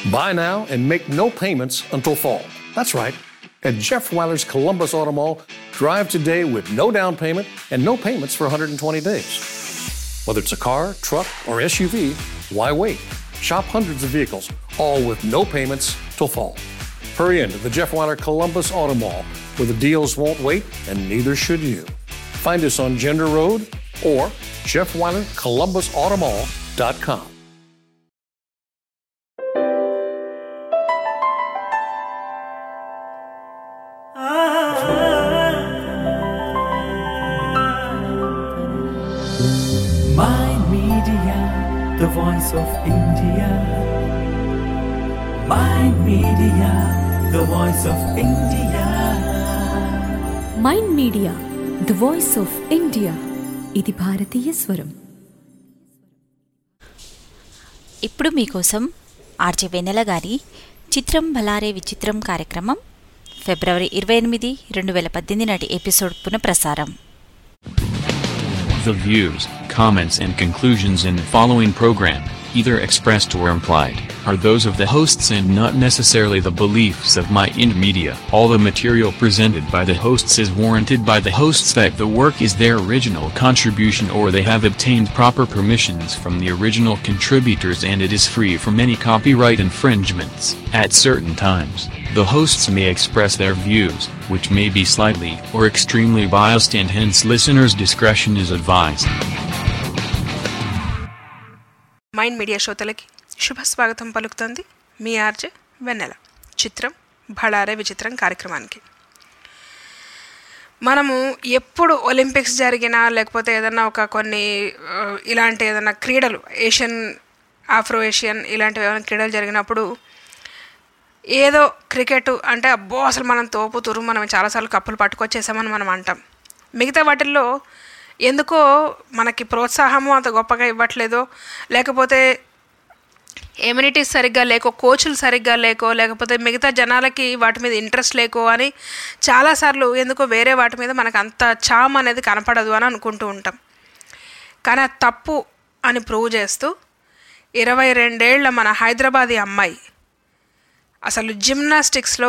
Buy now and make no payments until fall. That's right. At Jeff Weiler's Columbus Auto Mall, drive today with no down payment and no payments for 120 days. Whether it's a car, truck, or SUV, why wait? Shop hundreds of vehicles, all with no payments till fall. Hurry into the Jeff Weiler Columbus Auto Mall, where the deals won't wait and neither should you. Find us on Gender Road or jeffweilercolumbusautomall.com. My Media, the voice of India. My Media, the voice of India. Mind media the voice of India ఇది భారతీయ స్వరం ఇప్పుడు మీకోసం RJ వెన్నెల గారి చిత్రం భలారే విచిత్రం కార్యక్రమం ఫిబ్రవరి ఇరవై ఎనిమిది రెండు వేల పద్దెనిమిది నాటి ఎపిసోడ్ పునఃప్రసారం The views, comments, and conclusions in the following program, either expressed or implied, are those of the hosts and not necessarily the beliefs of My Ind Media. All the material presented by the hosts is warranted by the hosts that the work is their original contribution or they have obtained proper permissions from the original contributors and it is free from any copyright infringements. At certain times, the hosts may express their views, which may be slightly or extremely biased and hence listeners' discretion is advised. Mind Media శ్రోతలకి శుభ స్వాగతం పలుకుతోంది మీ RJ వెన్నెల చిత్రం భళారే విచిత్రం కార్యక్రమానికి మనము ఎప్పుడు Olympics జరిగినా లేకపోతే ఏదన్నా ఒక కొన్ని ఆ, ఇలాంటి ఏదైనా క్రీడలు ఏషియన్ ఆఫ్రో ఏషియన్ ఇలాంటివి ఏమైనా క్రీడలు జరిగినప్పుడు ఏదో క్రికెట్ అంటే అబ్బో అసలు మనం తోపుతురు మనం చాలాసార్లు కప్పులు పట్టుకొచ్చేసామని మనం అంటాం మిగతా వాటిల్లో ఎందుకో మనకి ప్రోత్సాహము అంత గొప్పగా ఇవ్వట్లేదో లేకపోతే ఎమ్యూనిటీస్ సరిగ్గా లేకో కోచ్లు సరిగ్గా లేకో లేకపోతే మిగతా జనాలకి వాటి మీద ఇంట్రెస్ట్ లేకో అని చాలాసార్లు ఎందుకో వేరే వాటి మీద మనకు అంత చామ్ అనేది కనపడదు అని అనుకుంటూ ఉంటాం కానీ అది తప్పు అని ప్రూవ్ చేస్తూ ఇరవై రెండేళ్ల మన హైదరాబాదీ అమ్మాయి అసలు జిమ్నాస్టిక్స్లో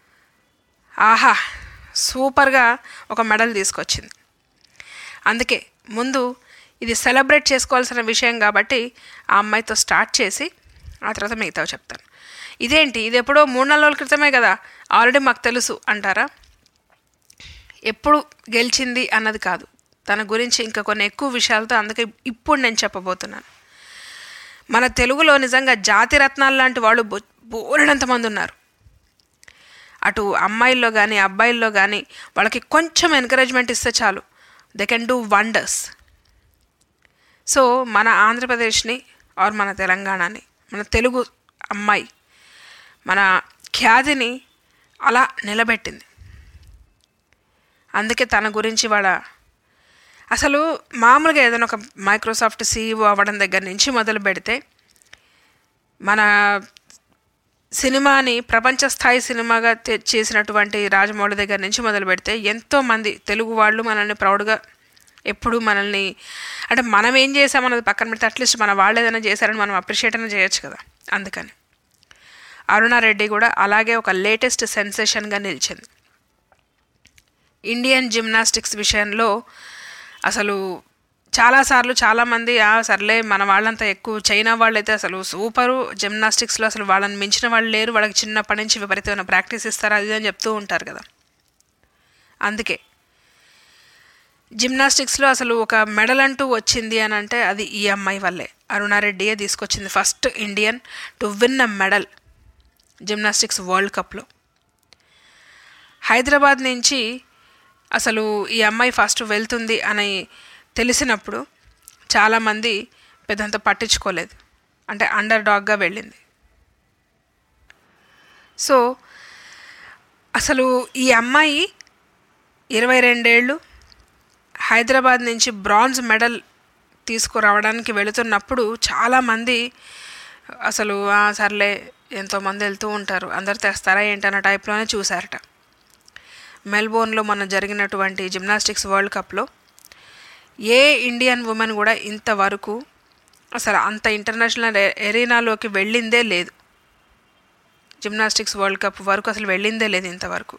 ఆహా సూపర్గా ఒక మెడల్ తీసుకొచ్చింది అందుకే ముందు ఇది సెలబ్రేట్ చేసుకోవాల్సిన విషయం కాబట్టి ఆ అమ్మాయితో స్టార్ట్ చేసి ఆ తర్వాత మిగతావి చెప్తాను ఇదేంటి ఇది ఎప్పుడో మూడు నాలుగు రోజుల క్రితమే కదా ఆల్రెడీ మాకు తెలుసు అంటారా ఎప్పుడు గెలిచింది అన్నది కాదు తన గురించి ఇంకా కొన్ని ఎక్కువ విషయాలతో అందుకే ఇప్పుడు నేను చెప్పబోతున్నాను మన తెలుగులో నిజంగా జాతి రత్నాలు లాంటి వాళ్ళు బో బోలెడంత మంది ఉన్నారు అటు అమ్మాయిల్లో కానీ అబ్బాయిల్లో కానీ వాళ్ళకి కొంచెం ఎంకరేజ్మెంట్ ఇస్తే చాలు they can do wonders so మన ఆంధ్రప్రదేశ్ని ఆర్ మన తెలంగాణని మన తెలుగు అమ్మాయి మన ఖ్యాతిని అలా నిలబెట్టింది అందుకే తన గురించి వాళ్ళ అసలు మామూలుగా ఏదైనా ఒక మైక్రోసాఫ్ట్ సీఈఓ అవ్వడం దగ్గర నుంచి మొదలు పెడితే మన సినిమాని ప్రపంచ స్థాయి సినిమాగా తె- చేసినటువంటి రాజమౌళి దగ్గర నుంచి మొదలు పెడితే ఎంతోమంది తెలుగు వాళ్ళు మనల్ని ప్రౌడ్గా ఎప్పుడు మనల్ని అంటే మనం ఏం చేసామన్నది పక్కన పెడితే అట్లీస్ట్ మన వాళ్ళు ఏదైనా చేశారని మనం అప్రిషియేట్ అయినా చేయొచ్చు కదా అందుకని అరుణారెడ్డి కూడా అలాగే ఒక లేటెస్ట్ సెన్సేషన్గా నిలిచింది ఇండియన్ జిమ్నాస్టిక్స్ విషయంలో అసలు చాలాసార్లు చాలామంది "ఆ, సర్లే మన వాళ్ళంతా ఎక్కువ చైనా వాళ్ళైతే అసలు సూపరు జిమ్నాస్టిక్స్లో అసలు వాళ్ళని మించిన వాళ్ళు లేరు వాళ్ళకి చిన్నప్పటి నుంచి విపరీతమైన ప్రాక్టీస్ ఇస్తారు అది ఇది అని చెప్తూ ఉంటారు కదా అందుకే జిమ్నాస్టిక్స్లో అసలు ఒక మెడల్ అంటూ వచ్చింది అని అంటే అది ఈ అమ్మాయి వల్లే అరుణారెడ్డియే తీసుకొచ్చింది first Indian to win a medal gymnastics world కప్లో హైదరాబాద్ నుంచి అసలు ఈ అమ్మాయి ఫస్ట్ వెళ్తుంది అని తెలిసినప్పుడు చాలామంది పెద్దంత పట్టించుకోలేదు అంటే అండర్ డాగ్గా వెళ్ళింది సో అసలు ఈ అమ్మాయి ఇరవై రెండేళ్ళు హైదరాబాద్ నుంచి బ్రాంజ్ మెడల్ తీసుకురావడానికి వెళుతున్నప్పుడు చాలామంది అసలు "ఆ, సర్లే ఎంతోమంది వెళ్తూ ఉంటారు అందరు తెస్తారా ఏంటన్న టైప్లోనే చూశారట మెల్బోర్న్లో మొన్న జరిగినటువంటి జిమ్నాస్టిక్స్ వరల్డ్ కప్లో ఏ ఇండియన్ ఉమెన్ కూడా ఇంతవరకు అసలు అంత ఇంటర్నేషనల్ ఎరీనాలోకి వెళ్ళిందే లేదు జిమ్నాస్టిక్స్ వరల్డ్ కప్ వరకు అసలు వెళ్ళిందే లేదు ఇంతవరకు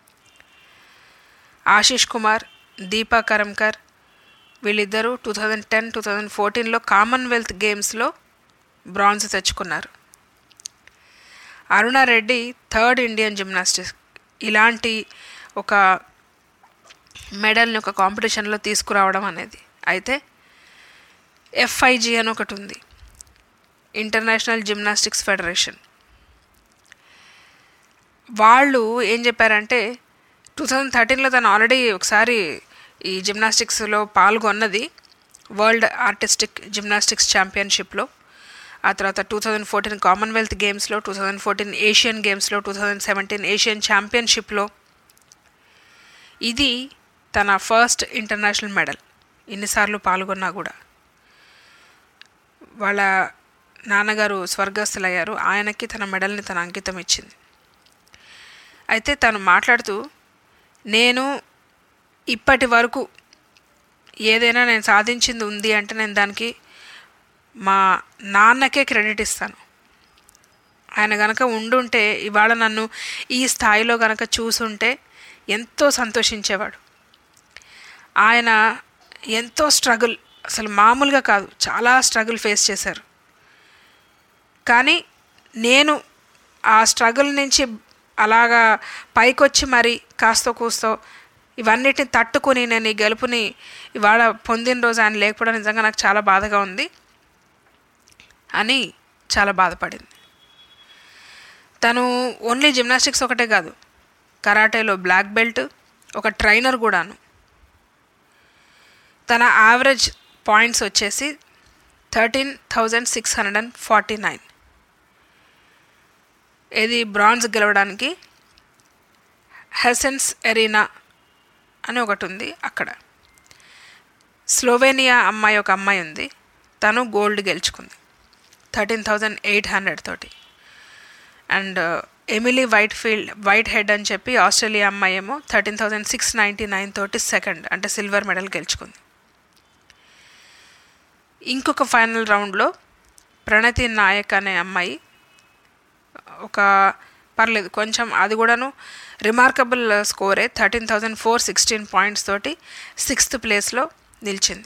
ఆశీష్ కుమార్ దీపా కరంకర్ వీళ్ళిద్దరూ two thousand ten two thousand ఫోర్టీన్లో కామన్వెల్త్ గేమ్స్లో బ్రాంజ్ తెచ్చుకున్నారు అరుణారెడ్డి థర్డ్ ఇండియన్ జిమ్నాస్టిక్స్ ఇలాంటి ఒక మెడల్ని ఒక కాంపిటీషన్లో తీసుకురావడం అనేది అయితే ఎఫ్ఐజి అని ఒకటి ఉంది ఇంటర్నేషనల్ జిమ్నాస్టిక్స్ ఫెడరేషన్ వాళ్ళు ఏం చెప్పారంటే టూ థౌజండ్ థర్టీన్లో తను ఆల్రెడీ ఒకసారి ఈ జిమ్నాస్టిక్స్లో పాల్గొన్నది వరల్డ్ ఆర్టిస్టిక్ జిమ్నాస్టిక్స్ ఛాంపియన్షిప్లో ఆ తర్వాత టూ థౌజండ్ ఫోర్టీన్ కామన్వెల్త్ గేమ్స్లో టూ థౌజండ్ ఫోర్టీన్ ఏషియన్ గేమ్స్లో టూ థౌజండ్ సెవెంటీన్ ఏషియన్ ఛాంపియన్షిప్లో ఇది తన ఫస్ట్ ఇంటర్నేషనల్ మెడల్ ఇన్నిసార్లు పాల్గొన్నా కూడా వాళ్ళ నాన్నగారు స్వర్గస్థులయ్యారు ఆయనకి తన మెడల్ని తన అంకితం ఇచ్చింది అయితే తను మాట్లాడుతూ నేను ఇప్పటి వరకు ఏదైనా నేను సాధించింది ఉంది అంటే నేను దానికి మా నాన్నకే క్రెడిట్ ఇస్తాను ఆయన గనక ఉండుంటే ఇవాళ నన్ను ఈ స్థాయిలో గనక చూసుంటే ఎంతో సంతోషించేవాడు ఆయన ఎంతో స్ట్రగుల్ అసలు మామూలుగా కాదు చాలా స్ట్రగుల్ ఫేస్ చేశారు కానీ నేను ఆ స్ట్రగుల్ నుంచి అలాగా పైకొచ్చి మరి కాస్తో కూస్తో ఇవన్నిటిని తట్టుకుని నేను ఈ గెలుపుని ఇవాళ పొందిన రోజు ఆయన లేకపోవడం నిజంగా నాకు చాలా బాధగా ఉంది అని చాలా బాధపడింది తను ఓన్లీ జిమ్నాస్టిక్స్ ఒకటే కాదు కరాటేలో బ్లాక్ బెల్ట్ ఒక ట్రైనర్ కూడాను తన యావరేజ్ పాయింట్స్ వచ్చేసి thirteen thousand six hundred and forty nine ఇది బ్రాంజ్ గెలవడానికి హెసెన్స్ ఎరీనా అని ఒకటి ఉంది అక్కడ స్లోవేనియా అమ్మాయి ఒక అమ్మాయి ఉంది తను గోల్డ్ గెలుచుకుంది థర్టీన్ థౌజండ్ ఎయిట్ హండ్రెడ్ తోటి and Emily Whitefield Whitehead అని చెప్పి ఆస్ట్రేలియా అమ్మాయి ఏమో thirteen thousand six ninety nine తోటి సెకండ్ అంటే సిల్వర్ మెడల్ గెలుచుకుంది ఇంకొక ఫైనల్ రౌండ్లో ప్రణతి నాయక్ అనే అమ్మాయి ఒక పర్లేదు కొంచెం అది కూడాను రిమార్కబుల్ స్కోరే thirteen thousand four sixteen points తోటి సిక్స్త్ ప్లేస్లో నిలిచింది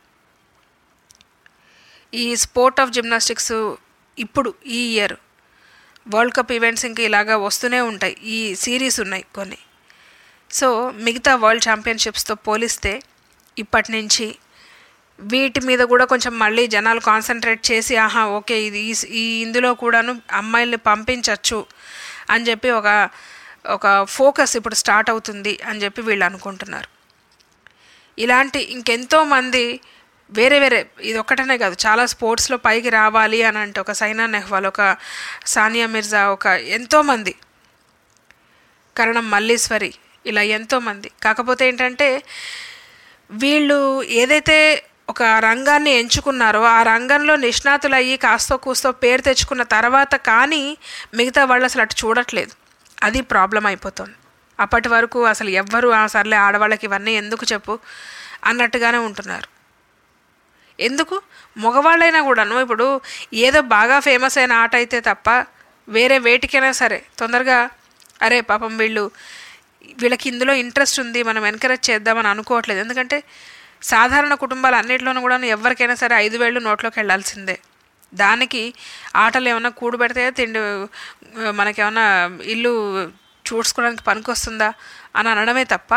ఈ స్పోర్ట్ ఆఫ్ జిమ్నాస్టిక్స్ ఇప్పుడు ఈ ఇయర్ వరల్డ్ కప్ ఈవెంట్స్ ఇంకా ఇలాగా వస్తూనే ఉంటాయి ఈ సిరీస్ ఉన్నాయి కొన్ని సో మిగతా వరల్డ్ ఛాంపియన్షిప్స్తో పోలిస్తే ఇప్పటి నుంచి వీటి మీద కూడా కొంచెం మళ్ళీ జనాలు కాన్సన్ట్రేట్ చేసి ఆహా ఓకే ఇది ఈ- ఈ ఇందులో కూడాను అమ్మాయిల్ని పంపించవచ్చు అని చెప్పి ఒక ఒక ఫోకస్ ఇప్పుడు స్టార్ట్ అవుతుంది అని చెప్పి వీళ్ళు అనుకుంటున్నారు ఇలాంటి ఇంకెంతో మంది వేరే వేరే ఇది ఒక్కటనే కాదు చాలా స్పోర్ట్స్లో పైకి రావాలి అని అంటే ఒక సైనా నెహ్వాల్ ఒక సానియా మిర్జా ఒక ఎంతోమంది కరణం మల్లీశ్వరి ఇలా ఎంతోమంది కాకపోతే ఏంటంటే వీళ్ళు ఏదైతే ఒక రంగాన్ని ఎంచుకున్నారో ఆ రంగంలో నిష్ణాతులు అయ్యి కాస్తో కూస్తో పేరు తెచ్చుకున్న తర్వాత కానీ మిగతా వాళ్ళు అసలు అటు చూడట్లేదు అది ప్రాబ్లం అయిపోతుంది అప్పటి వరకు అసలు ఎవ్వరు "ఆ, సర్లే ఆడవాళ్ళకి ఇవన్నీ ఎందుకు చెప్పు అన్నట్టుగానే ఉంటున్నారు ఎందుకు మగవాళ్ళైనా కూడాను ఇప్పుడు ఏదో బాగా ఫేమస్ అయిన ఆట అయితే తప్ప వేరే వేటికైనా సరే తొందరగా అరే పాపం వీళ్ళు వీళ్ళకి ఇందులో ఇంట్రెస్ట్ ఉంది మనం ఎంకరేజ్ చేద్దామని అనుకోవట్లేదు ఎందుకంటే సాధారణ కుటుంబాలు అన్నింటిలోనూ కూడా ఎవరికైనా సరే ఐదు వేళ్ళు నోట్లోకి వెళ్ళాల్సిందే దానికి ఆటలు ఏమైనా కూడు పెడితే తిండి మనకేమన్నా ఇల్లు చూసుకోవడానికి పనికొస్తుందా అని అనడమే తప్ప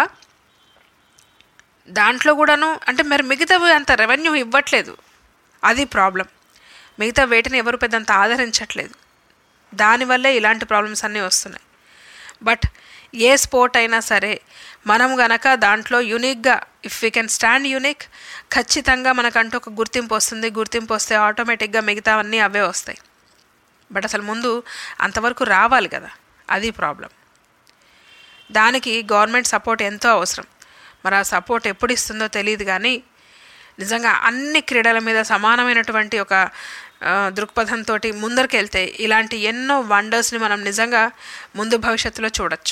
దాంట్లో కూడాను అంటే మరి మిగతావి అంత రెవెన్యూ ఇవ్వట్లేదు అది ప్రాబ్లం మిగతా వేటిని ఎవరు పెద్దంత ఆదరించట్లేదు దానివల్లే ఇలాంటి ప్రాబ్లమ్స్ అన్నీ వస్తున్నాయి బట్ ఏ స్పోర్ట్ అయినా సరే మనం గనక దాంట్లో యూనిక్గా if we can stand unique ఖచ్చితంగా మనకంటూ ఒక గుర్తింపు వస్తుంది గుర్తింపు వస్తే ఆటోమేటిక్గా మిగతా అన్నీ అవే వస్తాయి బట్ అసలు ముందు అంతవరకు రావాలి కదా అది ప్రాబ్లం దానికి గవర్నమెంట్ సపోర్ట్ ఎంతో అవసరం మరి ఆ సపోర్ట్ ఎప్పుడు ఇస్తుందో తెలియదు కానీ నిజంగా అన్ని క్రీడల మీద సమానమైనటువంటి ఒక ఆ, దృక్పథంతో ముందరికెళ్తే ఇలాంటి ఎన్నో వండర్స్ని మనం నిజంగా ముందు భవిష్యత్తులో చూడొచ్చు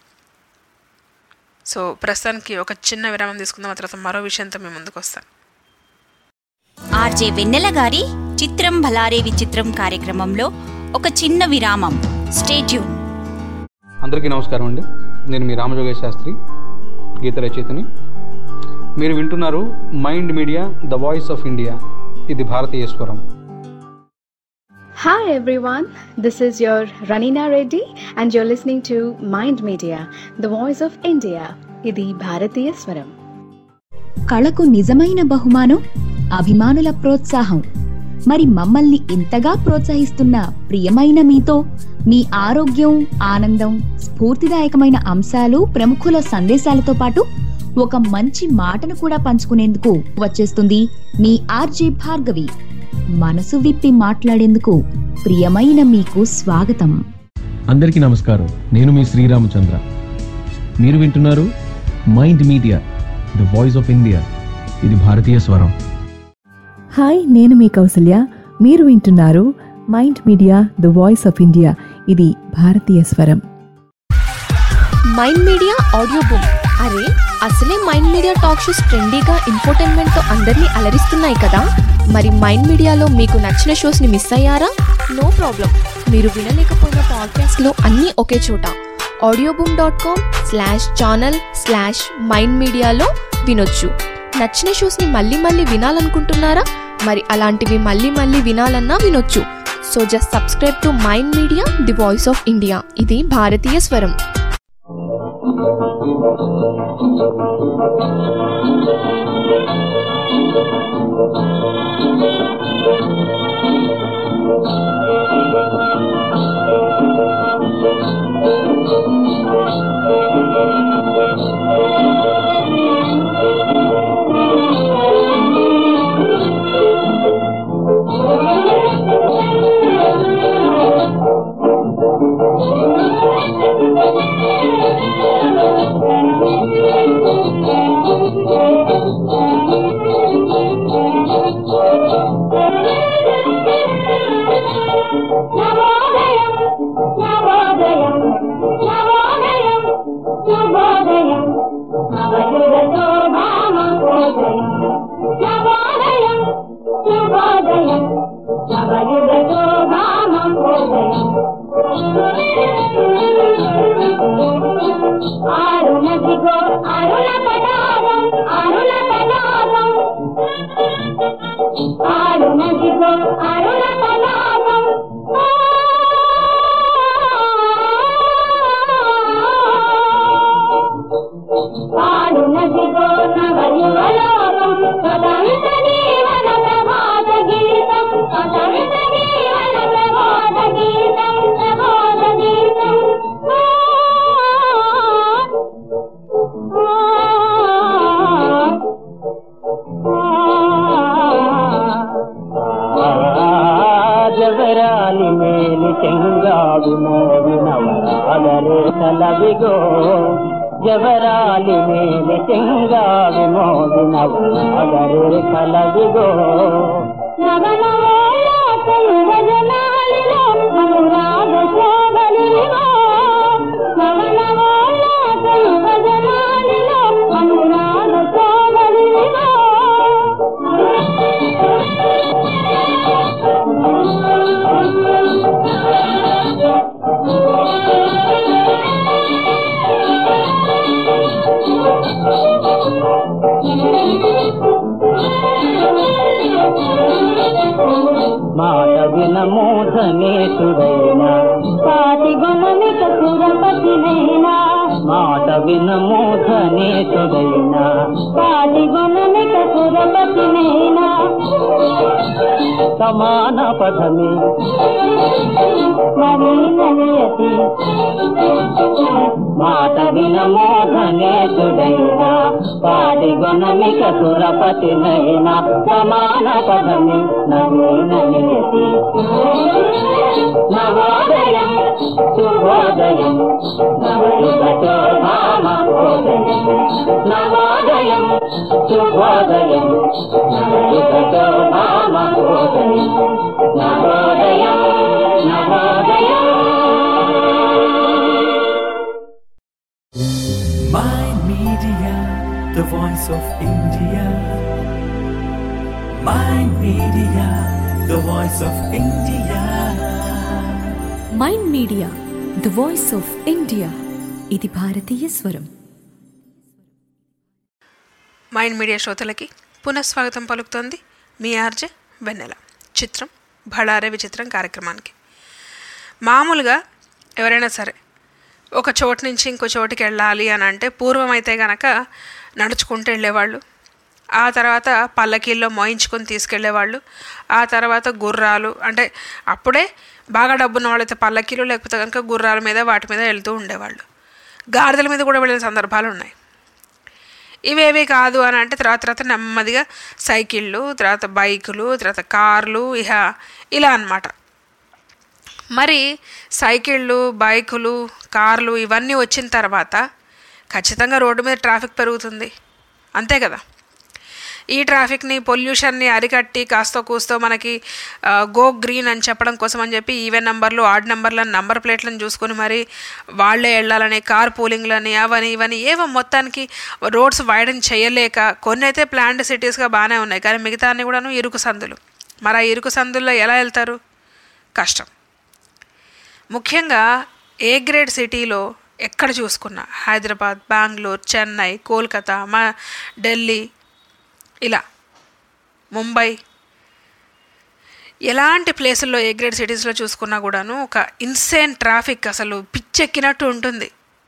సో ప్రస్తుతానికి ఒక చిన్న విరామం తీసుకుందాం ఆ తర్వాత మరో విషయంతో మేము ముందుకు వస్తాం ఆర్జే వెన్నెల గారి చిత్రం భలారే విచిత్రం కార్యక్రమంలో ఒక చిన్న విరామం స్టేట్యూన్ అందరికీ నమస్కారం అండి నేను మీ రామజోగేశ్ శాస్త్రి గీత రచయితని మీరు వింటున్నారు mind media the voice of India ఇది భారతీయ స్వరం Hi everyone, this is your Ranina Reddy and you're listening to Mind Media, the voice of India. ఇది భారతీయ స్వరం కళకు నిజమైన బహుమానం అభిమానుల ప్రోత్సాహం మరి మమ్మల్ని ఇంతగా ప్రోత్సహిస్తున్న ప్రియమైన మీతో మీ ఆరోగ్యం ఆనందం స్ఫూర్తిదాయకమైన అంశాలు ప్రముఖుల సందేశాలతో పాటు ఒక మంచి మాటను కూడా పంచుకునేందుకు వచ్చేస్తుంది మీ ఆర్జే భార్గవి మనసు విప్పి మాట్లాడేందుకు ప్రియమైన మీకు స్వాగతం అందరికీ నమస్కారం నేను మీ శ్రీరామచంద్ర మీరు వింటున్నారు mind media the voice of India ఇది భారతీయ స్వరం హాయ్ నేను మీ కౌసల్య మీరు వింటున్నారు mind media the voice of India ఇది భారతీయ స్వరం మైండ్ మీడియా ఆడియో బుక్ అరే అసలే మైండ్ మీడియా టాక్ షోస్ ట్రెండీగా ఇన్ఫోటైన్మెంట్తో అందరినీ అలరిస్తున్నాయి కదా మరి మైండ్ మీడియాలో మీకు నచ్చిన షోస్ని మిస్ అయ్యారా నో ప్రాబ్లం మీరు వినలేకపోయిన పాడ్కాస్ట్లో అన్నీ ఒకే చోట Audioboom dot com slash channel slash Mind మీడియాలో వినొచ్చు నచ్చిన షోస్ని మళ్ళీ మళ్ళీ వినాలనుకుంటున్నారా మరి అలాంటివి మళ్ళీ మళ్ళీ వినాలన్నా వినొచ్చు so just subscribe to mind media the voice of India ఇది భారతీయ స్వరం అరుణదిగో అరుణ పదారం అరుణ పదారం అరుణదిగో అరుణ పదారం పాడునదిగో నవయువలోకం సదంత జీవన ప్రభాత గీతం సదంత జీవన ప్రభాత గీతం ప్రభాత గీతం జవరాలి మేలి చెంగాడు మోవి నవరాగరే కలవిగో జవరాలి మేలి చెంగావి మోవి నవరాగరే కలవిగో నవనవోల్లాసంగజనాలిలో అనురాగ శోభలివో నవనవోల్లాసంగజనాలిలో అనురాగ శోభలివో మాట వినమోధనేతుడైనా పాటి గుణమిక సురపతినైనా మాట వినమోధనేతుడైనా పాటి గుణమిక సురపతినైనా సమాన పదమే నవీనయతి మాట వినమోధనేతుడైనా పాడి గుణమిక సురపతినైనా సమాన పదమే నవీనయతి నవోదయం శుభోదయం నవయుగతో భామోదయం నవోదయం శుభోదయం నవయుగతో భామోదయం నవోదయం నవోదయం Mind Media, the voice of India. Mind Media, the voice of India. Mind media the voice of India ఇది భారతీయ స్వరం మైండ్ మీడియా శ్రోతలకి పునఃస్వాగతం పలుకుతోంది మీ ఆర్జే వెన్నెల చిత్రం భళారే విచిత్రం కార్యక్రమానికి మామూలుగా ఎవరైనా సరే ఒక చోటు నుంచి ఇంకో చోటుకి వెళ్ళాలి అని అంటే పూర్వం అయితే గనక నడుచుకుంటూ వెళ్ళేవాళ్ళు ఆ తర్వాత పల్లకీల్లో మోయించుకొని తీసుకెళ్లేవాళ్ళు ఆ తర్వాత గుర్రాలు అంటే అప్పుడే బాగా డబ్బున్న వాళ్ళైతే పల్లకీలు లేకపోతే కనుక గుర్రాల మీద వాటి మీద వెళ్తూ ఉండేవాళ్ళు గాడిదల మీద కూడా వెళ్ళిన సందర్భాలు ఉన్నాయి ఇవేవి కాదు అని అంటే తర్వాత తర్వాత నెమ్మదిగా సైకిళ్ళు తర్వాత బైకులు తర్వాత కార్లు ఇహ ఇలా అన్నమాట మరి సైకిళ్ళు బైకులు కార్లు ఇవన్నీ వచ్చిన తర్వాత ఖచ్చితంగా రోడ్డు మీద ట్రాఫిక్ పెరుగుతుంది అంతే కదా ఈ ట్రాఫిక్ని పొల్యూషన్ని అరికట్టి కాస్తో కూస్తో మనకి ఆ, గో గ్రీన్ అని చెప్పడం కోసం అని చెప్పి ఈవెన్ నెంబర్లు ఆడ్ నెంబర్లను నంబర్ ప్లేట్లను చూసుకొని మరి వాళ్ళే వెళ్ళాలని కార్ పూలింగ్లని అవని ఇవని ఏవో మొత్తానికి రోడ్స్ వైడన్ చేయలేక కొన్ని అయితే ప్లాండ్ సిటీస్గా బాగానే ఉన్నాయి కానీ మిగతా అన్ని కూడాను ఇరుకు సందులు మరి ఆ ఇరుకు సందుల్లో ఎలా వెళ్తారు కష్టం ముఖ్యంగా ఏ గ్రేడ్ సిటీలో ఎక్కడ చూసుకున్నా హైదరాబాద్ బెంగళూరు చెన్నై కోల్కతా మా ఢిల్లీ ఇలా ముంబై ఎలాంటి ప్లేసుల్లో ఏ గ్రేడ్ సిటీస్లో చూసుకున్నా కూడాను ఒక ఇన్సేన్ ట్రాఫిక్ అసలు పిచ్చెక్కినట్టు ఉంటుంది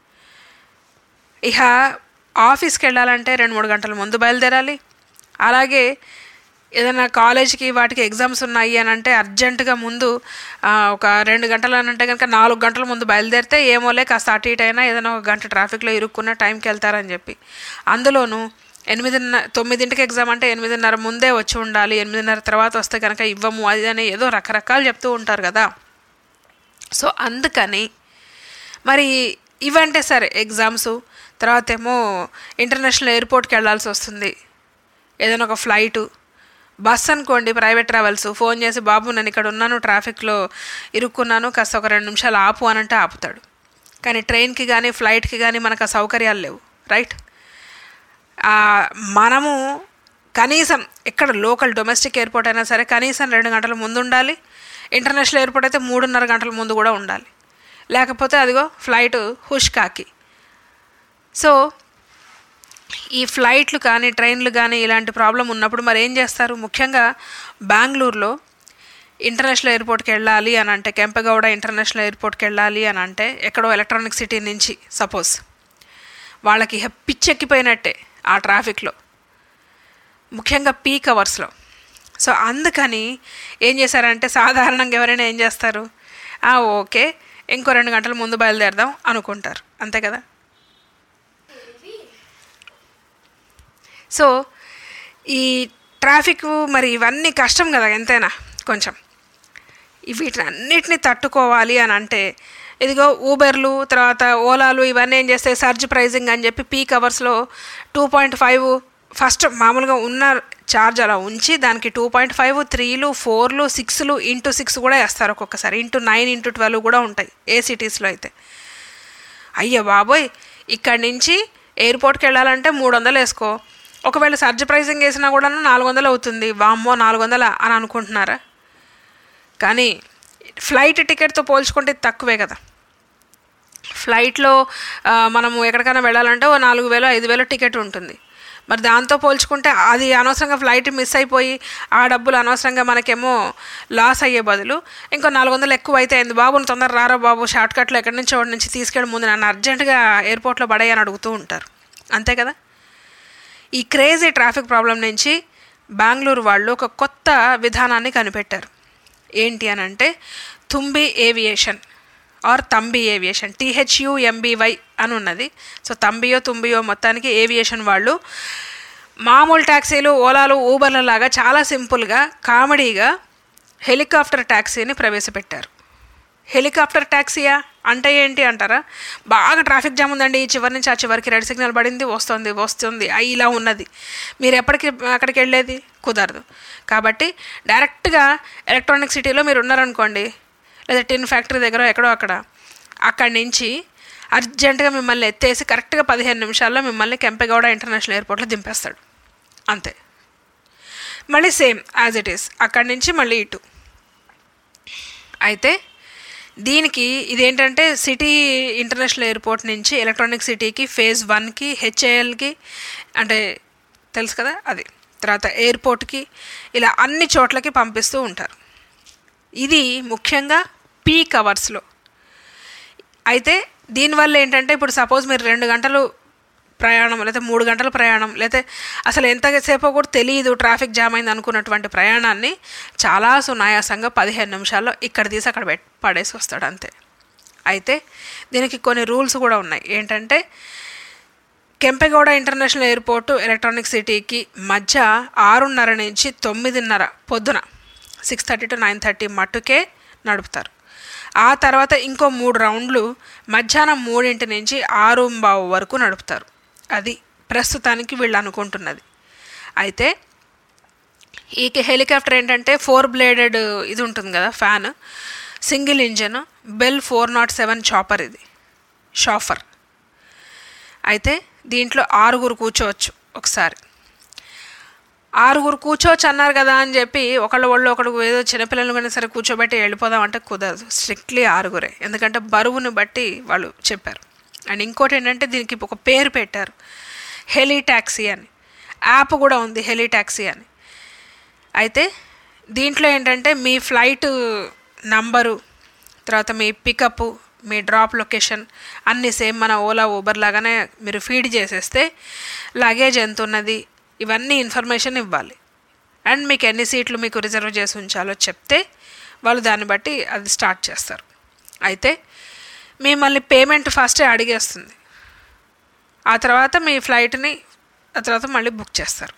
ఇక ఆఫీస్కి వెళ్ళాలంటే రెండు మూడు గంటల ముందు బయలుదేరాలి అలాగే ఏదైనా కాలేజ్కి వాటికి ఎగ్జామ్స్ ఉన్నాయి అని అంటే అర్జెంటుగా ముందు ఆ, ఒక రెండు గంటలు అని అంటే కనుక నాలుగు గంటల ముందు బయలుదేరితే ఏమోలే కాస్త అటు ఇటు అయినా ఏదైనా ఒక గంట ట్రాఫిక్లో ఇరుక్కున్న టైంకి వెళ్తారని చెప్పి అందులోనూ ఎనిమిదిన్నర తొమ్మిదింటికి ఎగ్జామ్ అంటే ఎనిమిదిన్నర ముందే వచ్చి ఉండాలి ఎనిమిదిన్నర తర్వాత వస్తే కనుక ఇవ్వము అది అని ఏదో రకరకాలు చెప్తూ ఉంటారు కదా సో అందుకని మరి ఇవంటే సరే ఎగ్జామ్స్ తర్వాత ఏమో ఇంటర్నేషనల్ ఎయిర్పోర్ట్కి వెళ్ళాల్సి వస్తుంది ఏదైనా ఒక ఫ్లైటు బస్ అనుకోండి ప్రైవేట్ ట్రావెల్స్ ఫోన్ చేసి బాబు నేను ఇక్కడ ఉన్నాను ట్రాఫిక్లో ఇరుక్కున్నాను కాస్త ఒక రెండు నిమిషాలు ఆపు అని అంటే ఆపుతాడు కానీ ట్రైన్కి కానీ ఫ్లైట్కి కానీ మనకు ఆ సౌకర్యాలు లేవు రైట్ ఆ, మనము కనీసం ఎక్కడ లోకల్ డొమెస్టిక్ ఎయిర్పోర్ట్ అయినా సరే కనీసం రెండు గంటల ముందు ఉండాలి ఇంటర్నేషనల్ ఎయిర్పోర్ట్ అయితే మూడున్నర గంటల ముందు కూడా ఉండాలి లేకపోతే అదిగో ఫ్లైట్ హుష్కాకి సో ఈ ఫ్లైట్లు కానీ ట్రైన్లు కానీ ఇలాంటి ప్రాబ్లం ఉన్నప్పుడు మరి ఏం చేస్తారు ముఖ్యంగా బెంగళూరులో ఇంటర్నేషనల్ ఎయిర్పోర్ట్కి వెళ్ళాలి అని అంటే కెంపగౌడ ఇంటర్నేషనల్ ఎయిర్పోర్ట్కి వెళ్ళాలి అని అంటే ఎక్కడో ఎలక్ట్రానిక్ సిటీ నుంచి సపోజ్ వాళ్ళకి ఇహ పిచ్చెక్కిపోయినట్టే ఆ ట్రాఫిక్లో ముఖ్యంగా పీక్ అవర్స్లో సో అందుకని ఏం చేశారంటే సాధారణంగా ఎవరైనా ఏం చేస్తారు "ఆ, ఓకే ఇంకో రెండు గంటల ముందు బయలుదేరదాం అనుకుంటారు అంతే కదా సో ఈ ట్రాఫిక్ మరి ఇవన్నీ కష్టం కదా ఎంతైనా కొంచెం ఈ వీటిని అన్నిటిని తట్టుకోవాలి అని అంటే ఇదిగో ఊబర్లు తర్వాత ఓలాలు ఇవన్నీ ఏం చేస్తాయి సర్జ్ ప్రైజింగ్ అని చెప్పి పీక్ అవర్స్లో టూ పాయింట్ ఫైవ్ ఫస్ట్ మామూలుగా ఉన్న ఛార్జ్ అలా ఉంచి దానికి టూ పాయింట్ ఫైవ్ త్రీలు ఫోర్లు సిక్స్లు ఇంటూ సిక్స్ కూడా వేస్తారు ఒక్కొక్కసారి ఇంటూ నైన్ ఇంటూ ట్వెల్వ్ కూడా ఉంటాయి ఏ సిటీస్లో అయితే అయ్యో బాబోయ్ ఇక్కడి నుంచి ఎయిర్పోర్ట్కి వెళ్ళాలంటే మూడు వందలు వేసుకో ఒకవేళ సర్జ్ ప్రైజింగ్ వేసినా కూడా నాలుగు వందలు అవుతుంది వామ్మో నాలుగు వందల అని అనుకుంటున్నారా కానీ ఫ్లైట్ టికెట్తో పోల్చుకుంటే ఇది తక్కువే కదా ఫ్లైట్లో ఆ, మనము ఎక్కడికైనా వెళ్ళాలంటే ఓ నాలుగు వేలు ఐదు వేలు టికెట్ ఉంటుంది మరి దాంతో పోల్చుకుంటే అది అనవసరంగా ఫ్లైట్ మిస్ అయిపోయి ఆ డబ్బులు అనవసరంగా మనకేమో లాస్ అయ్యే బదులు ఇంకో నాలుగు వందలు ఎక్కువ అయితే అయింది బాబు నువ్వు తొందర రారా బాబు షార్ట్ కట్లో ఎక్కడి నుంచి ఒకటి నుంచి తీసుకెళ్ళి ముందు నన్ను అర్జెంటుగా ఎయిర్పోర్ట్లో పడేయని అడుగుతూ ఉంటారు అంతే కదా ఈ క్రేజీ ట్రాఫిక్ ప్రాబ్లం నుంచి బెంగళూరు వాళ్ళు ఒక కొత్త విధానాన్ని కనిపెట్టారు ఏంటి అని అంటే Thumby aviation or Thumby aviation T H U M B Y అని ఉన్నది సో తంబియో తుంబియో మొత్తానికి ఏవియేషన్ వాళ్ళు మామూలు ట్యాక్సీలు ఓలాలు ఊబర్ల లాగా చాలా సింపుల్గా కామెడీగా హెలికాప్టర్ ట్యాక్సీని ప్రవేశపెట్టారు హెలికాప్టర్ ట్యాక్సీయా అంటే ఏంటి అంటారా బాగా ట్రాఫిక్ జామ్ ఉందండి ఈ చివరి నుంచి ఆ చివరికి రెడ్ సిగ్నల్ పడింది వస్తుంది వస్తుంది అయి ఇలా ఉన్నది మీరు ఎప్పటికి అక్కడికి వెళ్ళేది కుదరదు కాబట్టి డైరెక్ట్గా ఎలక్ట్రానిక్ సిటీలో మీరు ఉన్నారనుకోండి లేదా టిన్ ఫ్యాక్టరీ దగ్గర ఎక్కడో అక్కడ అక్కడి నుంచి అర్జెంటుగా మిమ్మల్ని ఎత్తేసి కరెక్ట్గా పదిహేను నిమిషాల్లో మిమ్మల్ని కెంపెగౌడ ఇంటర్నేషనల్ ఎయిర్పోర్ట్లో దింపేస్తాడు అంతే మళ్ళీ సేమ్ యాజ్ ఇట్ ఈస్ అక్కడి నుంచి మళ్ళీ ఇటు అయితే దీనికి ఇదేంటంటే సిటీ ఇంటర్నేషనల్ ఎయిర్పోర్ట్ నుంచి ఎలక్ట్రానిక్ సిటీకి ఫేజ్ వన్కి హెచ్ఏఎల్కి అంటే తెలుసు కదా అది తర్వాత ఎయిర్పోర్ట్కి ఇలా అన్ని చోట్లకి పంపిస్తూ ఉంటారు ఇది ముఖ్యంగా పీక్ అవర్స్లో అయితే దీనివల్ల ఏంటంటే ఇప్పుడు సపోజ్ మీరు రెండు గంటలు ప్రయాణం లేకపోతే మూడు గంటల ప్రయాణం లేకపోతే అసలు ఎంతసేపో కూడా తెలియదు ట్రాఫిక్ జామ్ అయింది అనుకున్నటువంటి ప్రయాణాన్ని చాలా సునాయాసంగా పదిహేను నిమిషాల్లో ఇక్కడ తీసి అక్కడ పెట్ పడేసి వస్తాడు అంతే అయితే దీనికి కొన్ని రూల్స్ కూడా ఉన్నాయి ఏంటంటే కెంపెగౌడ ఇంటర్నేషనల్ ఎయిర్పోర్టు ఎలక్ట్రానిక్ సిటీకి మధ్య ఆరున్నర నుంచి తొమ్మిదిన్నర పొద్దున six thirty to nine thirty మట్టుకే నడుపుతారు ఆ తర్వాత ఇంకో మూడు రౌండ్లు మధ్యాహ్నం మూడింటి నుంచి ఆరు బావు వరకు నడుపుతారు అది ప్రస్తుతానికి వీళ్ళు అనుకుంటున్నది అయితే ఈ హెలికాప్టర్ ఏంటంటే ఫోర్ బ్లేడెడ్ ఇది ఉంటుంది కదా fan single engine Bell four naught seven chopper ఇది షాఫర్ అయితే దీంట్లో ఆరుగురు కూర్చోవచ్చు ఒకసారి ఆరుగురు కూర్చోవచ్చు అన్నారు కదా అని చెప్పి ఒకళ్ళ వాళ్ళు ఒకడు ఏదో చిన్నపిల్లలు కానీ సరే కూర్చోబెట్టి వెళ్ళిపోదాం అంటే కుదరదు స్ట్రిక్ట్లీ ఆరుగురే ఎందుకంటే బరువుని బట్టి వాళ్ళు చెప్పారు అండ్ ఇంకోటి ఏంటంటే దీనికి ఒక పేరు పెట్టారు హెలీ ట్యాక్సీ అని యాప్ కూడా ఉంది హెలీ ట్యాక్సీ అని అయితే దీంట్లో ఏంటంటే మీ ఫ్లైట్ నంబరు తర్వాత మీ పికప్ మీ డ్రాప్ లొకేషన్ అన్నీ సేమ్ మన ఓలా ఊబర్ లాగానే మీరు ఫీడ్ చేసేస్తే లగేజ్ ఎంత ఉన్నది ఇవన్నీ ఇన్ఫర్మేషన్ ఇవ్వాలి అండ్ మీకు ఎన్ని సీట్లు మీకు రిజర్వ్ చేసి ఉంచాలో చెప్తే వాళ్ళు దాన్ని బట్టి అది స్టార్ట్ చేస్తారు అయితే మిమ్మల్ని పేమెంట్ ఫస్టే అడిగేస్తుంది ఆ తర్వాత మీ ఫ్లైట్ని ఆ తర్వాత మళ్ళీ బుక్ చేస్తారు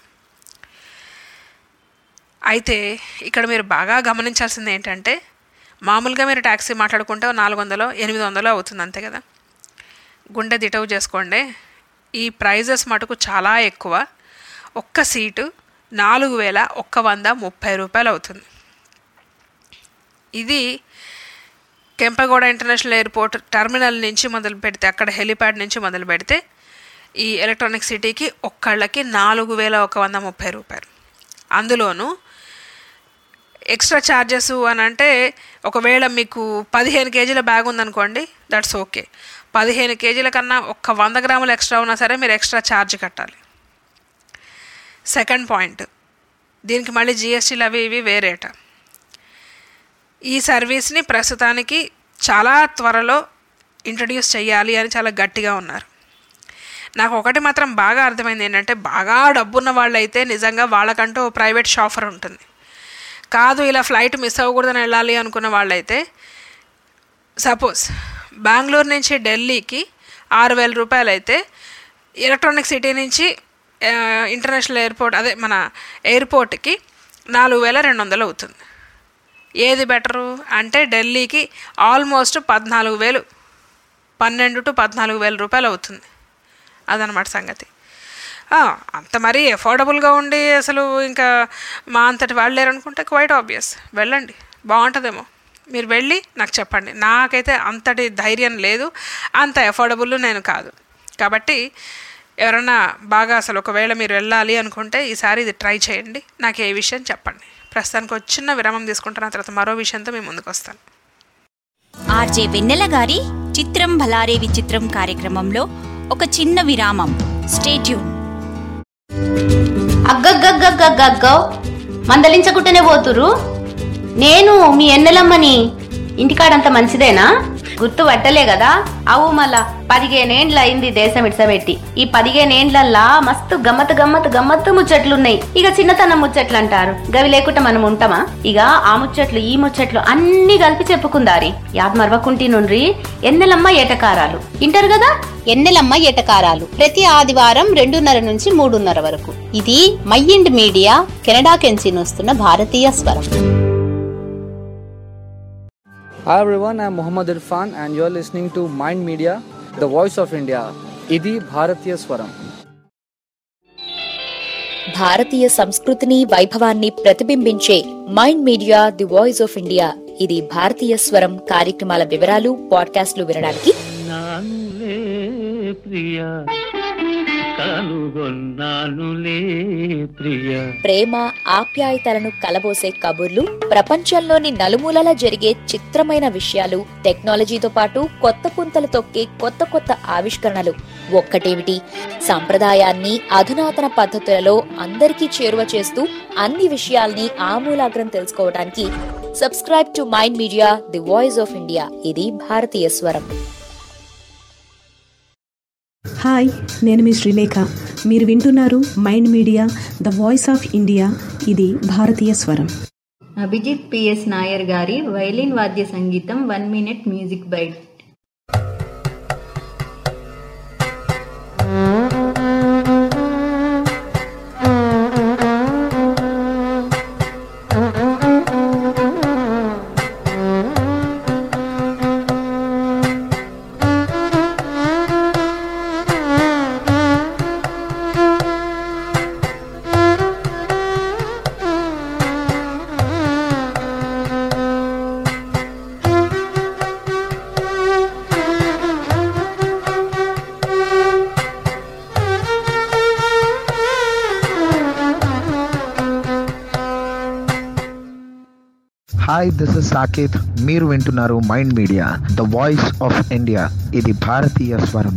అయితే ఇక్కడ మీరు బాగా గమనించాల్సింది ఏంటంటే మామూలుగా మీరు ట్యాక్సీ మాట్లాడుకుంటే నాలుగు వందలు ఎనిమిది వందలు అవుతుంది అంతే కదా గుండె దిటవు చేసుకోండి ఈ ప్రైజెస్ మటుకు చాలా ఎక్కువ ఒక్క సీటు నాలుగు వేల ఒక్క వంద ముప్పై రూపాయలు అవుతుంది ఇది కెంపగౌడ ఇంటర్నేషనల్ ఎయిర్పోర్ట్ టర్మినల్ నుంచి మొదలు పెడితే అక్కడ హెలిప్యాడ్ నుంచి మొదలు పెడితే ఈ ఎలక్ట్రానిక్ సిటీకి ఒక్కళ్ళకి నాలుగు వేల ఒక వంద ముప్పై రూపాయలు అందులోనూ ఎక్స్ట్రా ఛార్జెస్ అని అంటే ఒకవేళ మీకు పదిహేను కేజీల బ్యాగ్ ఉందనుకోండి దట్స్ ఓకే పదిహేను కేజీల కన్నా ఒక్క వంద గ్రాములు ఎక్స్ట్రా ఉన్నా సరే మీరు ఎక్స్ట్రా ఛార్జ్ కట్టాలి సెకండ్ పాయింట్ దీనికి మళ్ళీ జిఎస్టీలు అవి ఇవి వేరేట ఈ సర్వీస్ని ప్రస్తుతానికి చాలా త్వరలో ఇంట్రడ్యూస్ చేయాలి అని చాలా గట్టిగా ఉన్నారు నాకు ఒకటి మాత్రం బాగా అర్థమైంది ఏంటంటే బాగా డబ్బున్న వాళ్ళైతే నిజంగా వాళ్ళకంటూ ఓ ప్రైవేట్ షాఫర్ ఉంటుంది కాదు ఇలా ఫ్లైట్ మిస్ అవ్వకూడదని వెళ్ళాలి అనుకున్న వాళ్ళైతే సపోజ్ బెంగళూరు నుంచి ఢిల్లీకి ఆరు వేల రూపాయలు అయితే ఎలక్ట్రానిక్ సిటీ నుంచి ఆ, ఇంటర్నేషనల్ ఎయిర్పోర్ట్ అదే మన ఎయిర్పోర్ట్కి నాలుగు వేల రెండు వందలు అవుతుంది ఏది బెటరు అంటే ఢిల్లీకి ఆల్మోస్ట్ పద్నాలుగు వేలు పన్నెండు టు పద్నాలుగు వేల రూపాయలు అవుతుంది అదనమాట సంగతి ఆ, అంత మరీ అఫోర్డబుల్గా ఉండి అసలు ఇంకా మా అంతటి వాళ్ళు లేరనుకుంటే క్వైట్ ఆబ్వియస్ వెళ్ళండి బాగుంటుందేమో మీరు వెళ్ళి నాకు చెప్పండి నాకైతే అంతటి ధైర్యం లేదు అంత అఫోర్డబుల్ నేను కాదు కాబట్టి ఎవరన్నా బాగా అసలు ఒకవేళ మీరు వెళ్ళాలి అనుకుంటే ఈసారి ఇది ట్రై చేయండి నాకు ఏ విషయం చెప్పండి ప్రస్తుతానికి ఒక చిన్న విరామం తీసుకుంటున్న తర్వాత మరో విషయంతో మేము ముందుకు వస్తాను ఆర్జే వెన్నెల గారి చిత్రం భలారే విచిత్రం కార్యక్రమంలో ఒక చిన్న విరామం స్టేట్యూన్ అగ్గగ్గగ్గగ్గగ్గో మందలించకుంటేనే పోతురు నేను మీ ఎన్నెలమ్మని ఇంటికాడంత మంచిదేనా గుర్తు పట్టలే కదా అవు మళ్ళా పదిహేనేండ్ల అయింది దేశం ఇడ్సబెట్టి ఈ పదిహేనేండ్లల్లా మస్తు గమ్మత్ గమ్మత్ గమ్మత్తు ముచ్చట్లున్నాయి ఇక చిన్నతనం ముచ్చట్లు అంటారు గవి లేకుండా మనం ఉంటామా ఇక ఆ ముచ్చట్లు ఈ ముచ్చట్లు అన్ని కలిపి చెప్పుకుందారి యాద్ మరవకుంటి నుండ్రి ఎన్నెలమ్మ ఏటకారాలు ఇంటారు కదా ఎన్నెలమ్మ ఎటకారాలు ప్రతి ఆదివారం రెండున్నర నుంచి మూడున్నర వరకు ఇది మైండ్ మీడియా కెనడా కెంచి వస్తున్న భారతీయ స్వరం Hi everyone, I'm Muhammad Irfan and you're listening to Mind Media, the voice of India. ఇది భారతీయ స్వరం భారతీయ సంస్కృతిని వైభవాన్ని ప్రతిబింబించే Mind media the voice of India ఇది భారతీయ స్వరం కార్యక్రమాల వివరాలు పాడ్కాస్ట్లు వినడానికి నానులే ప్రియా కనుగొన్నానులే ప్రియ ప్రేమ ఆప్యాయతలను కలబోసే కబుర్లు ప్రపంచంలోని నలుమూలలా జరిగే చిత్రమైన విషయాలు టెక్నాలజీతో పాటు కొత్త పుంతలు తొక్కే కొత్త కొత్త ఆవిష్కరణలు ఒక్కటేమిటి సంప్రదాయాన్ని అధునాతన పద్ధతులలో అందరికీ చేరువ చేస్తూ అన్ని విషయాల్ని ఆమూలాగ్రం తెలుసుకోవడానికి subscribe to mind media the voice of India ఇది భారతీయ స్వరం హాయ్ నేను మీ శ్రీలేఖ మీరు వింటున్నారు mind media the voice of India ఇది భారతీయ స్వరం అభిజిత్ పిఎస్ నాయర్ గారి వైలిన్ వాద్య సంగీతం one minute music bite hi this is Saketh మీరు వింటున్నారు mind media the voice of India ఇది భారతీయ స్వరం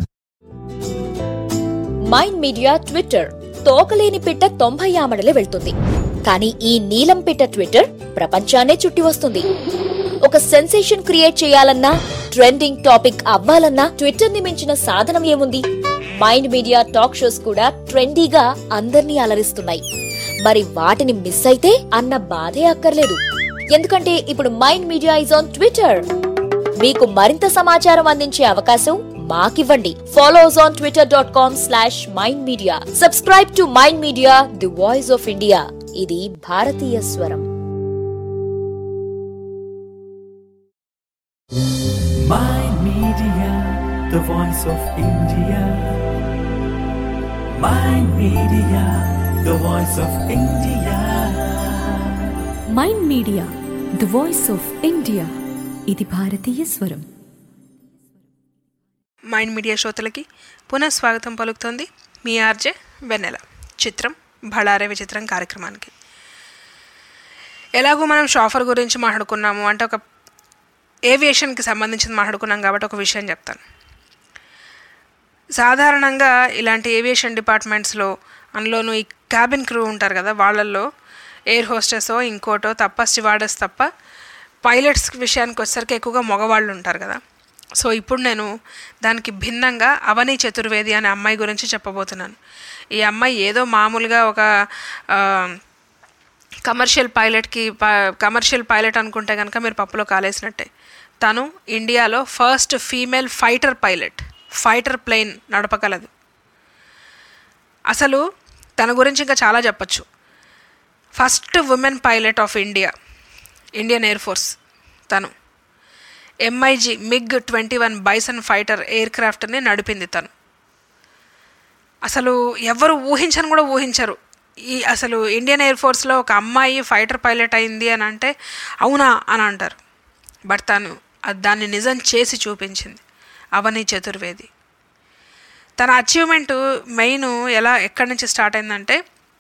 మైండ్ మీడియా ట్విట్టర్ తోకలేని పిట్ట తొంభై ఆమడలే వెళ్తుంది కానీ ఈ నీలం పిట్ట ట్విట్టర్ ప్రపంచాన్నే చుట్టి వస్తుంది ఒక సెన్సేషన్ క్రియేట్ చేయాలన్నా ట్రెండింగ్ టాపిక్ అవ్వాలన్నా ట్విట్టర్ ని మించిన సాధనం ఏముంది మైండ్ మీడియా టాక్ షోస్ కూడా ట్రెండీగా అందర్నీ అలరిస్తున్నాయి మరి వాటిని మిస్ అయితే అన్న బాధే అక్కర్లేదు ఎందుకంటే ఇప్పుడు Mind Media is on Twitter మీకు మరింత సమాచారం అందించే అవకాశం మాకివ్వండి follows on Twitter dot com slash Mind Media subscribe to mind media the voice of India ఇది భారతీయ స్వరం Mind Media, the voice of India. Mind Media, the voice of India. Mind media the voice of India ఇది భారతీయ స్వరం mind Media శ్రోతలకి పునః స్వాగతం పలుకుతోంది మీ ఆర్జే వెన్నెల చిత్రం బళారే విచిత్రం కార్యక్రమానికి ఎలాగో మనం షాఫర్ గురించి మాట్లాడుకున్నాము అంటే ఒక ఏవియేషన్కి సంబంధించింది మాట్లాడుకున్నాం కాబట్టి ఒక విషయం చెప్తాను సాధారణంగా ఇలాంటి ఏవియేషన్ డిపార్ట్మెంట్స్లో అందులోనూ ఈ క్యాబిన్ క్రూ ఉంటారు కదా వాళ్ళల్లో ఎయిర్ హోస్టెసో ఇంకోటో తప్ప స్టివార్డెస్ తప్ప పైలట్స్ విషయానికి వచ్చేసరికి ఎక్కువగా మగవాళ్ళు ఉంటారు కదా సో ఇప్పుడు నేను దానికి భిన్నంగా అవని చతుర్వేది అనే అమ్మాయి గురించి చెప్పబోతున్నాను ఈ అమ్మాయి ఏదో మామూలుగా ఒక ఆ, కమర్షియల్ పైలట్కి కమర్షియల్ పైలట్ అనుకుంటే కనుక మీరు పప్పులో కాలేసినట్టే తను ఇండియాలో first female fighter pilot fighter plane నడపగలదు అసలు తన గురించి ఇంకా చాలా చెప్పచ్చు first women pilot of India Indian air force తను M I G MiG twenty one Bison fighter air క్రాఫ్ట్ని నడిపింది తను అసలు ఎవరు ఊహించని కూడా ఊహించరు ఈ అసలు ఇండియన్ ఎయిర్ ఫోర్స్లో ఒక అమ్మాయి ఫైటర్ పైలట్ అయింది అని అంటే అవునా అని అంటారు బట్ తను అది దాన్ని నిజం చేసి చూపించింది అవని చతుర్వేది తన అచీవ్మెంట్ మెయిన్ ఎలా ఎక్కడి నుంచి స్టార్ట్ అయిందంటే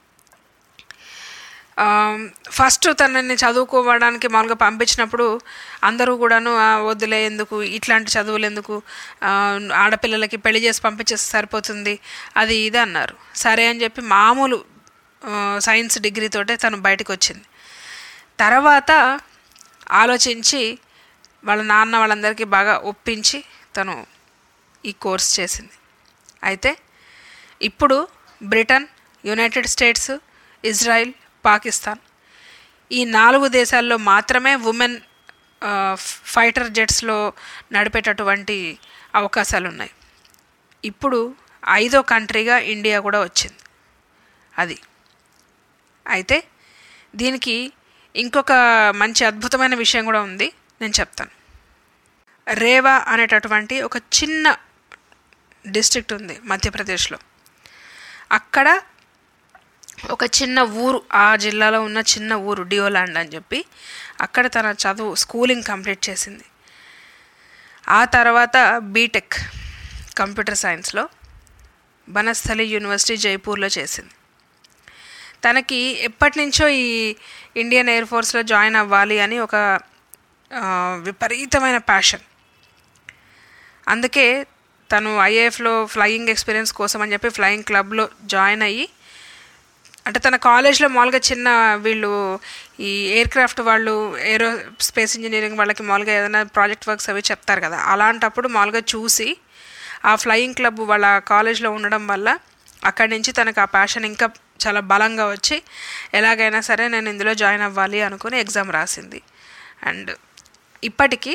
ఫస్ట్ తనని చదువుకోవడానికి మామూలుగా పంపించినప్పుడు అందరూ కూడాను "ఆ, వద్దులే ఎందుకు ఇట్లాంటి చదువులు ఎందుకు ఆ, ఆడపిల్లలకి పెళ్లి చేసి పంపించేస్తే సరిపోతుంది అది ఇది అన్నారు సరే అని చెప్పి మామూలు ఆ, సైన్స్ డిగ్రీతోటే తను బయటకు వచ్చింది తర్వాత ఆలోచించి వాళ్ళ నాన్న వాళ్ళందరికీ బాగా ఒప్పించి తను ఈ కోర్స్ చేసింది అయితే ఇప్పుడు Britain United States Israel Pakistan ఈ నాలుగు దేశాల్లో మాత్రమే ఉమెన్ ఫైటర్ జెట్స్లో నడిపేటటువంటి అవకాశాలు ఉన్నాయి ఇప్పుడు ఐదో కంట్రీగా ఇండియా కూడా వచ్చింది అది అయితే దీనికి ఇంకొక మంచి అద్భుతమైన విషయం కూడా ఉంది నేను చెప్తాను రేవా అనేటటువంటి ఒక చిన్న డిస్ట్రిక్ట్ ఉంది మధ్యప్రదేశ్లో అక్కడ ఒక చిన్న ఊరు ఆ జిల్లాలో ఉన్న చిన్న ఊరు డియోలాండ్ అని చెప్పి అక్కడ తన చదువు స్కూలింగ్ కంప్లీట్ చేసింది ఆ తర్వాత బీటెక్ కంప్యూటర్ సైన్స్లో బనస్థలి యూనివర్సిటీ జైపూర్లో చేసింది తనకి ఎప్పటి నుంచో ఈ ఇండియన్ ఎయిర్ ఫోర్స్లో జాయిన్ అవ్వాలి అని ఒక ఆ, విపరీతమైన ప్యాషన్ అందుకే తను ఐఏఎఫ్లో ఫ్లయింగ్ ఎక్స్పీరియన్స్ కోసం అని చెప్పి ఫ్లయింగ్ క్లబ్లో జాయిన్ అయ్యి అంటే తన కాలేజ్లో మామూలుగా చిన్న వీళ్ళు ఈ ఎయిర్ క్రాఫ్ట్ వాళ్ళు ఏరో స్పేస్ ఇంజనీరింగ్ వాళ్ళకి మామూలుగా ఏదైనా ప్రాజెక్ట్ వర్క్స్ అవి చెప్తారు కదా అలాంటప్పుడు మామూలుగా చూసి ఆ ఫ్లయింగ్ క్లబ్ వాళ్ళ కాలేజ్లో ఉండడం వల్ల అక్కడి నుంచి తనకు ఆ ప్యాషన్ ఇంకా చాలా బలంగా వచ్చి ఎలాగైనా సరే నేను ఇందులో జాయిన్ అవ్వాలి అనుకుని ఎగ్జామ్ రాసింది అండ్ ఇప్పటికీ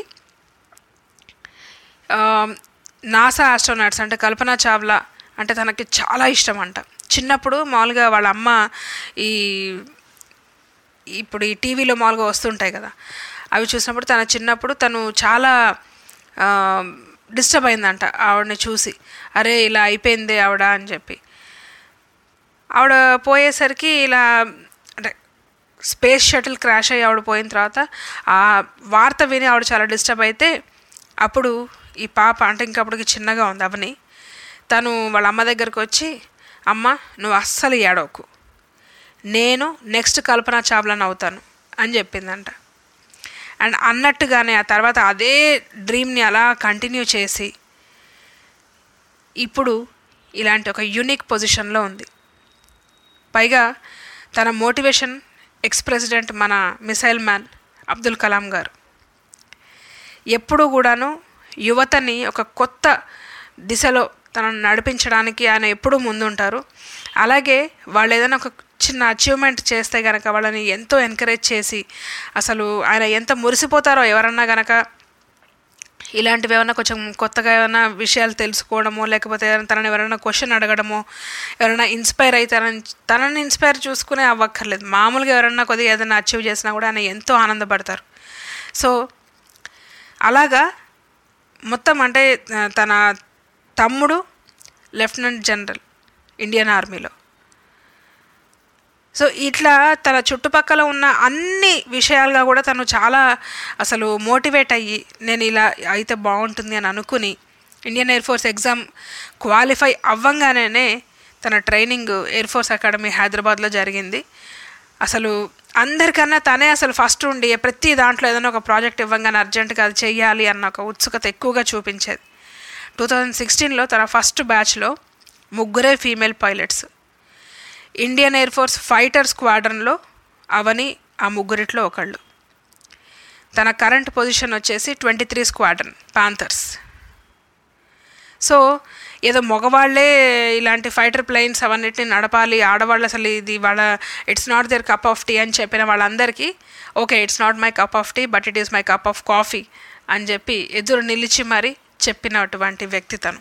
ఆ, నాసా ఆస్ట్రోనాట్స్ అంటే కల్పన చావ్లా అంటే తనకి చాలా ఇష్టం అంట చిన్నప్పుడు మామూలుగా వాళ్ళ అమ్మ ఈ ఇప్పుడు ఈ టీవీలో మామూలుగా వస్తుంటాయి కదా అవి చూసినప్పుడు తన చిన్నప్పుడు తను చాలా డిస్టర్బ్ అయిందంట ఆవిడని చూసి అరే ఇలా అయిపోయింది ఆవిడ అని చెప్పి ఆవిడ పోయేసరికి ఇలా అంటే స్పేస్ షటిల్ క్రాష్ అయ్యి ఆవిడ పోయిన తర్వాత ఆ వార్త విని ఆవిడ చాలా డిస్టర్బ్ అయితే అప్పుడు ఈ పాప అంటే ఇంకా అప్పటికి చిన్నగా ఉంది అవని తను వాళ్ళ అమ్మ దగ్గరకు వచ్చి అమ్మ నువ్వు అస్సలు ఏడవకు నేను నెక్స్ట్ కల్పన చావ్లాని అవుతాను అని చెప్పిందంట అండ్ అన్నట్టుగానే ఆ తర్వాత అదే డ్రీమ్ని అలా కంటిన్యూ చేసి ఇప్పుడు ఇలాంటి ఒక యూనిక్ పొజిషన్లో ఉంది పైగా తన మోటివేషన్ ఎక్స్ ప్రెసిడెంట్ మన మిసైల్ మ్యాన్ అబ్దుల్ కలాం గారు ఎప్పుడూ కూడాను యువతని ఒక కొత్త దిశలో తనను నడిపించడానికి ఆయన ఎప్పుడూ ముందుంటారు అలాగే వాళ్ళు ఏదైనా ఒక చిన్న అచీవ్మెంట్ చేస్తే గనక వాళ్ళని ఎంతో ఎంకరేజ్ చేసి అసలు ఆయన ఎంత మురిసిపోతారో ఎవరన్నా గనక ఇలాంటివి ఏమైనా కొంచెం కొత్తగా ఏమైనా విషయాలు తెలుసుకోవడమో లేకపోతే ఏదైనా తనని ఎవరైనా క్వశ్చన్ అడగడమో ఎవరైనా ఇన్స్పైర్ అయితే తనని తనని ఇన్స్పైర్ చూసుకునే అవ్వక్కర్లేదు మామూలుగా ఎవరైనా కొద్దిగా ఏదైనా అచీవ్ చేసినా కూడా ఆయన ఎంతో ఆనందపడతారు సో అలాగా మొత్తం అంటే ఆ, తన తమ్ముడు లెఫ్టినెంట్ జనరల్ ఇండియన్ ఆర్మీలో సో ఇట్లా తన చుట్టుపక్కల ఉన్న అన్ని విషయాలుగా కూడా తను చాలా అసలు మోటివేట్ అయ్యి నేను ఇలా అయితే బాగుంటుంది అని అనుకుని Indian air force exam qualify అవ్వంగానే తన ట్రైనింగ్ ఎయిర్ ఫోర్స్ అకాడమీ హైదరాబాద్లో జరిగింది అసలు అందరికన్నా తనే అసలు ఫస్ట్ ఉండి ప్రతి దాంట్లో ఏదైనా ఒక ప్రాజెక్ట్ ఇవ్వంగానే అర్జెంటుగా అది చెయ్యాలి అన్న ఒక ఉత్సుకత ఎక్కువగా చూపించేది టూ థౌజండ్ సిక్స్టీన్లో తన ఫస్ట్ బ్యాచ్లో ముగ్గురే female pilots Indian air force fighter స్క్వాడ్రన్లో అవని ఆ ముగ్గురిట్లో ఒకళ్ళు తన కరెంట్ పొజిషన్ వచ్చేసి twenty three squadron Panthers so ఏదో మగవాళ్ళే ఇలాంటి ఫైటర్ ప్లేన్స్ అవన్నిటిని నడపాలి ఆడవాళ్ళు అసలు ఇది వాళ్ళ it's not their cup of tea అని చెప్పిన వాళ్ళందరికీ okay it's not my cup of tea but it is my cup of coffee అని చెప్పి ఎదురు నిలిచి మరి చెప్పినటువంటి వ్యక్తి తను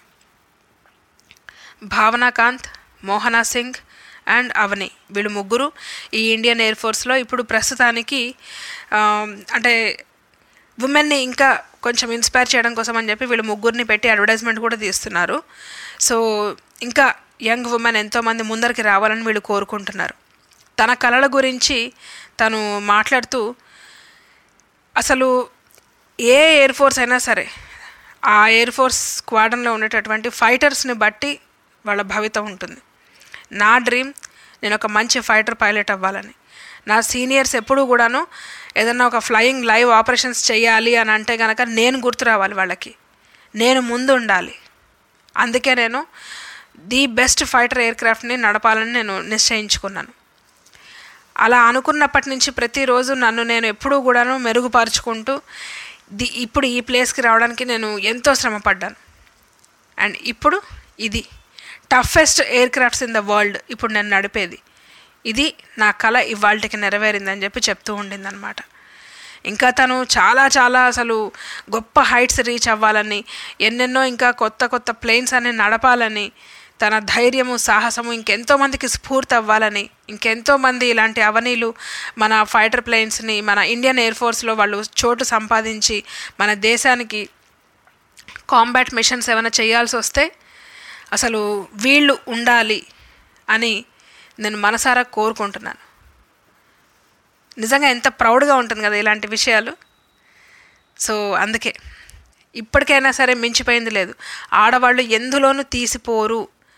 భావనాకాంత్ మోహనా సింగ్ అండ్ అవని వీళ్ళు ముగ్గురు ఈ ఇండియన్ ఎయిర్ ఫోర్స్లో ఇప్పుడు ప్రస్తుతానికి ఆ, అంటే ఉమెన్ని ఇంకా కొంచెం ఇన్స్పైర్ చేయడం కోసం అని చెప్పి వీళ్ళు ముగ్గురిని పెట్టి అడ్వర్టైజ్మెంట్ కూడా తీస్తున్నారు సో ఇంకా యంగ్ ఉమెన్ ఎంతోమంది ముందరికి రావాలని వీళ్ళు కోరుకుంటున్నారు తన కళల గురించి తను మాట్లాడుతూ అసలు ఏ ఎయిర్ ఫోర్స్ అయినా సరే ఆ ఎయిర్ ఫోర్స్ స్క్వాడన్లో ఉండేటటువంటి ఫైటర్స్ని బట్టి వాళ్ళ భవితం ఉంటుంది నా డ్రీమ్ నేను ఒక మంచి ఫైటర్ పైలట్ అవ్వాలని నా సీనియర్స్ ఎప్పుడూ కూడాను ఏదన్నా ఒక ఫ్లయింగ్ లైవ్ ఆపరేషన్స్ చేయాలి అని అంటే కనుక నేను గుర్తు రావాలి వాళ్ళకి నేను ముందు ఉండాలి అందుకే నేను ది బెస్ట్ ఫైటర్ ఎయిర్ క్రాఫ్ట్ని నడపాలని నేను నిశ్చయించుకున్నాను అలా అనుకున్నప్పటి నుంచి ప్రతిరోజు నన్ను నేను ఎప్పుడూ కూడాను మెరుగుపరుచుకుంటూ ది ఇప్పుడు ఈ ప్లేస్కి రావడానికి నేను ఎంతో శ్రమ పడ్డాను అండ్ ఇప్పుడు ఇది toughest aircrafts in the world ఇప్పుడు నేను నడిపేది ఇది నా కళ ఇవాళకి నెరవేరిందని చెప్పి చెప్తూ ఉండిందనమాట ఇంకా తను చాలా చాలా అసలు గొప్ప హైట్స్ రీచ్ అవ్వాలని ఎన్నెన్నో ఇంకా కొత్త కొత్త ప్లేన్స్ అన్ని నడపాలని తన ధైర్యము సాహసము ఇంకెంతో మందికి స్ఫూర్తి అవ్వాలని ఇంకెంతో మంది ఇలాంటి అవనీలు మన ఫైటర్ ప్లేన్స్ని మన ఇండియన్ ఎయిర్ ఫోర్స్లో వాళ్ళు చోటు సంపాదించి మన దేశానికి కాంబాట్ మిషన్స్ ఏమైనా చేయాల్సి వస్తే అసలు వీళ్ళు ఉండాలి అని నేను మనసారా కోరుకుంటున్నాను నిజంగా ఎంత ప్రౌడ్గా ఉంటుంది కదా ఇలాంటి విషయాలు సో అందుకే ఇప్పటికైనా సరే మించిపోయింది లేదు ఆడవాళ్ళు ఎందులోనూ తీసిపోరు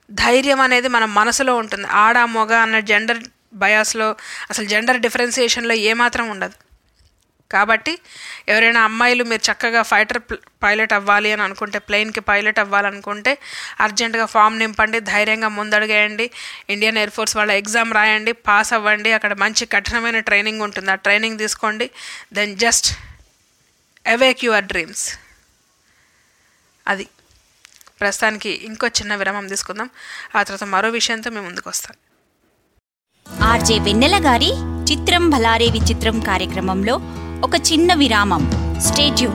ధైర్యం అనేది మన మనసులో ఉంటుంది ఆడ మొగ అన్న జెండర్ బయాస్లో అసలు జెండర్ డిఫరెన్సియేషన్లో ఏమాత్రం ఉండదు కాబట్టి ఎవరైనా అమ్మాయిలు మీరు చక్కగా ఫైటర్ పైలట్ అవ్వాలి అని అనుకుంటే ప్లెయిన్కి పైలట్ అవ్వాలనుకుంటే అర్జెంటుగా ఫామ్ నింపండి ధైర్యంగా ముందడుగేయండి ఇండియన్ ఎయిర్ ఫోర్స్ వాళ్ళ ఎగ్జామ్ రాయండి పాస్ అవ్వండి అక్కడ మంచి కఠినమైన ట్రైనింగ్ ఉంటుంది ఆ ట్రైనింగ్ తీసుకోండి then just awake your dreams అది ప్రస్తుతానికి ఇంకో చిన్న విరామం తీసుకుందాం ఆ తర్వాత మరో విషయంతో మేము ముందుకు వస్తాం ఆర్జే వెన్నెల గారి చిత్రం భలారే విచిత్రం కార్యక్రమంలో ఒక చిన్న విరామం stay tune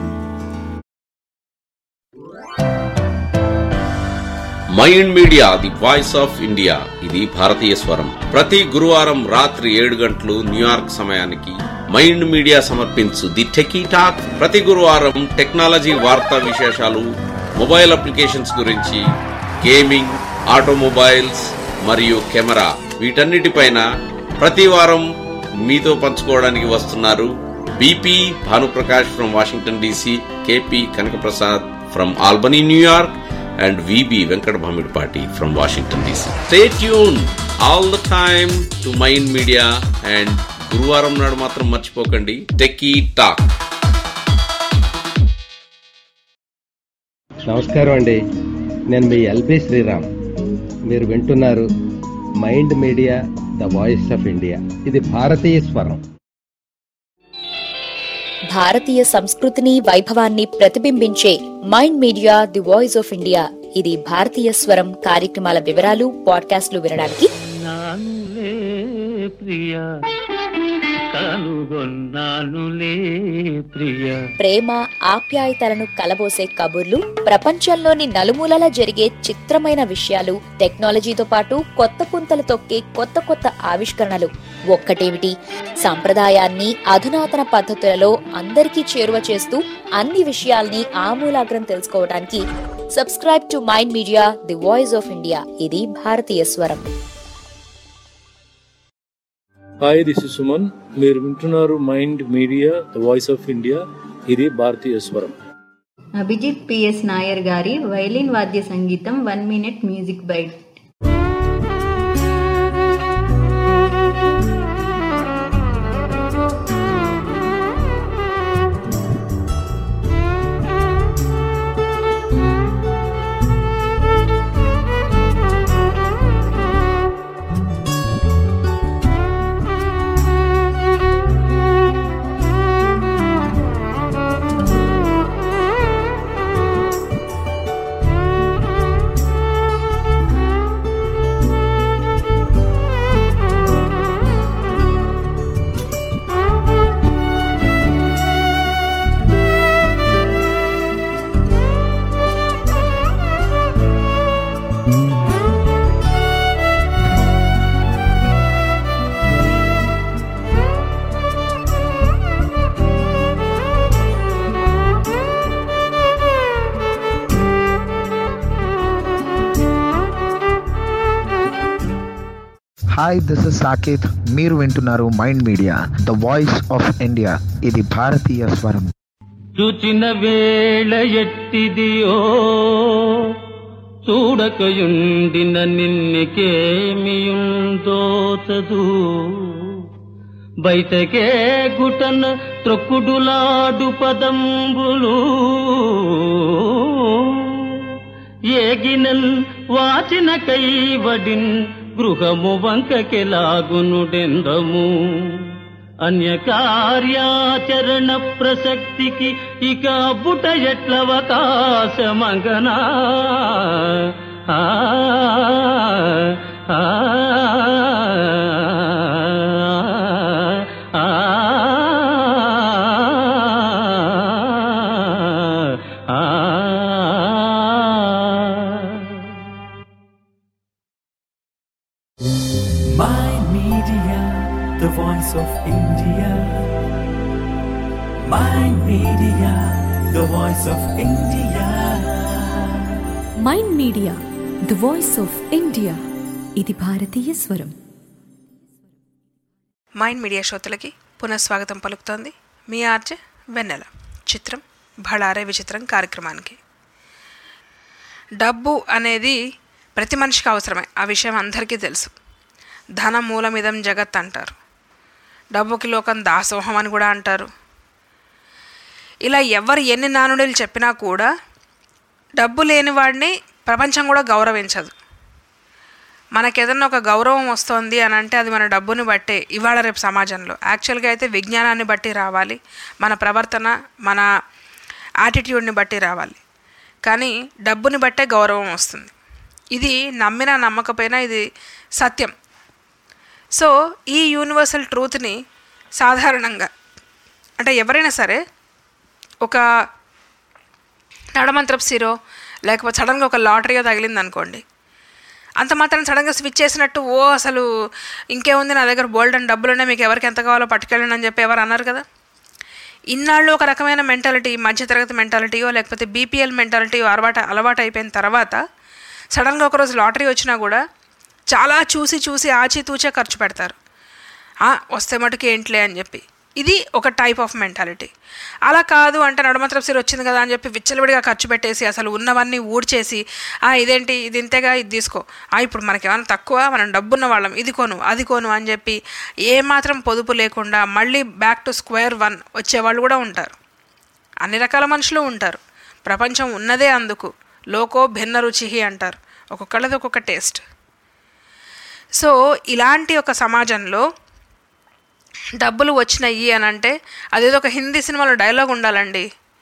Mind media the voice of India ఇది భారతీయ స్వరం ప్రతి గురువారం రాత్రి ఏడు గంటలు న్యూయార్క్ సమయానికి మైండ్ మీడియా సమర్పించు ది టెకీ టాక్ ప్రతి గురువారం టెక్నాలజీ వార్తా విశేషాలు మొబైల్ అప్లికేషన్స్ గురించి గేమింగ్ ఆటోమొబైల్స్ మరియు కెమెరా వీటన్నిటిపైన ప్రతి వారం మీతో పంచుకోవడానికి వస్తున్నారు BP Bhanuprakash from Washington DC KP Kanakaprasad from Albany New York and VB Venkat Bhamidpati from Washington DC. Stay tuned all the time to Mind Media and గురువారం నాడు మాత్రం మర్చిపోకండి టెక్కీ టాక్ నమస్కారం అండి నేను మీ ఎల్బి శ్రీరామ్ మీరు వింటున్నారు mind media the voice of India ఇది భారతీయ స్వరం భారతీయ సంస్కృతిని వైభవాన్ని ప్రతిబింబించే Mind media the voice of India ఇది భారతీయ స్వరం కార్యక్రమాల వివరాలు పాడ్కాస్ట్లు వినడానికి నానులే ప్రియ కనుగొన్నానులే ప్రియ ప్రేమ ఆప్యాయతలను కలబోసే కబుర్లు ప్రపంచంలోని నలుమూలల జరిగే చిత్రమైన విషయాలు టెక్నాలజీతో పాటు కొత్త పుంతలు తొక్కే కొత్త కొత్త ఆవిష్కరణలు ఒక్కటేమిటి సంప్రదాయాన్ని అధునాతన పద్ధతులలో అందరికీ చేరువ చేస్తూ అన్ని విషయాల్ని ఆమూలాగ్రం తెలుసుకోవడానికి subscribe to mind media the voice of India ఇది భారతీయ స్వరం హాయ్ దిస్ ఇస్ సుమన్ మీరు వింటున్నారు mind media the voice of India ఇది భారతీయ స్వరం అభిజిత్ పిఎస్ నాయర్ గారి వైలిన్ వాద్య సంగీతం one minute music bite hi this is Saketh మీరు వింటున్నారు mind media the voice of India ఇది భారతీయ స్వరం చూచిన వేళ ఎట్టిదియో చూడకయుండిన నిన్నకేమియుందో చదు బయటకే గుటన త్రొక్కుడులాడు పదంబులు ఏగినన్ వాచిన కైవడిన్ గృహము వంకకెలాగునుడెందము అన్య కార్యాచరణ ప్రసక్తికి ఇక బుట ఎట్లవకాశమంగనా ఆ, ఆ, ఆ, ఆ, Mind Media, the voice of India. Mind Media, the voice of India. Mind media the voice of India ఇది భారతీయ స్వరం మైండ్ మీడియా శ్రోతలకి పునఃస్వాగతం పలుకుతోంది మీ ఆర్జే వెన్నెల చిత్రం భళారే విచిత్రం కార్యక్రమానికి డబ్బు అనేది ప్రతి మనిషికి అవసరమే ఆ విషయం అందరికీ తెలుసు ధన మూలమిదం జగత్ అంటారు డబ్బుకి లోకం దాసోహం అని కూడా అంటారు ఇలా ఎవరు ఎన్ని నానుడులు చెప్పినా కూడా డబ్బు లేని వాడిని ప్రపంచం కూడా గౌరవించదు మనకి ఏదన్నా ఒక గౌరవం వస్తుంది అని అంటే అది మన డబ్బుని బట్టే ఇవాళ రేపు సమాజంలో యాక్చువల్గా అయితే విజ్ఞానాన్ని బట్టి రావాలి మన ప్రవర్తన మన యాటిట్యూడ్ని బట్టి రావాలి కానీ డబ్బుని బట్టే గౌరవం వస్తుంది ఇది నమ్మినా నమ్మకపోయినా ఇది సత్యం సో ఈ యూనివర్సల్ ట్రూత్ని సాధారణంగా అంటే ఎవరైనా సరే ఒక నడమంత్రపు సిరో లేకపోతే సడన్గా ఒక లాటరీగా తగిలింది అనుకోండి అంత మాత్రం సడన్గా స్విచ్ చేసినట్టు ఓ అసలు ఇంకేముంది నా దగ్గర బోల్డ్ అండ్ డబ్బులు ఉన్నాయి మీకు ఎవరికి ఎంత కావాలో పట్టుకెళ్ళండి అని చెప్పి ఎవరు అన్నారు కదా ఇన్నాళ్ళు ఒక రకమైన మెంటాలిటీ మధ్యతరగతి మెంటాలిటీయో లేకపోతే బీపీఎల్ మెంటాలిటీయో అలవాటు అలవాటు అయిపోయిన తర్వాత సడన్గా ఒకరోజు లాటరీ వచ్చినా కూడా చాలా చూసి చూసి ఆచితూచే ఖర్చు పెడతారు "ఆ, వస్తే మటుకు ఏంట్లే అని చెప్పి ఇది ఒక టైప్ ఆఫ్ మెంటాలిటీ అలా కాదు అంటే నడమత్రం సిరి వచ్చింది కదా అని చెప్పి విచ్చలవిడిగా ఖర్చు పెట్టేసి అసలు ఉన్నవన్నీ ఊడ్చేసి "ఆ, ఇదేంటి ఇది ఇంతేగా ఇది తీసుకో ఆ, ఇప్పుడు మనకేమైనా తక్కువ మనం డబ్బున్న వాళ్ళం ఇది కొను అది కొను అని చెప్పి ఏమాత్రం పొదుపు లేకుండా మళ్ళీ బ్యాక్ టు స్క్వేర్ వన్ వచ్చేవాళ్ళు కూడా ఉంటారు అన్ని రకాల మనుషులు ఉంటారు ప్రపంచం ఉన్నదే అందుకు లోకో భిన్న రుచి అంటారు ఒక్కొక్కళ్ళది ఒక్కొక్క టేస్ట్ సో ఇలాంటి ఒక సమాజంలో డబ్బులు వచ్చినాయి అని అంటే అదేదో ఒక హిందీ సినిమాలో డైలాగ్ ఉండాలండి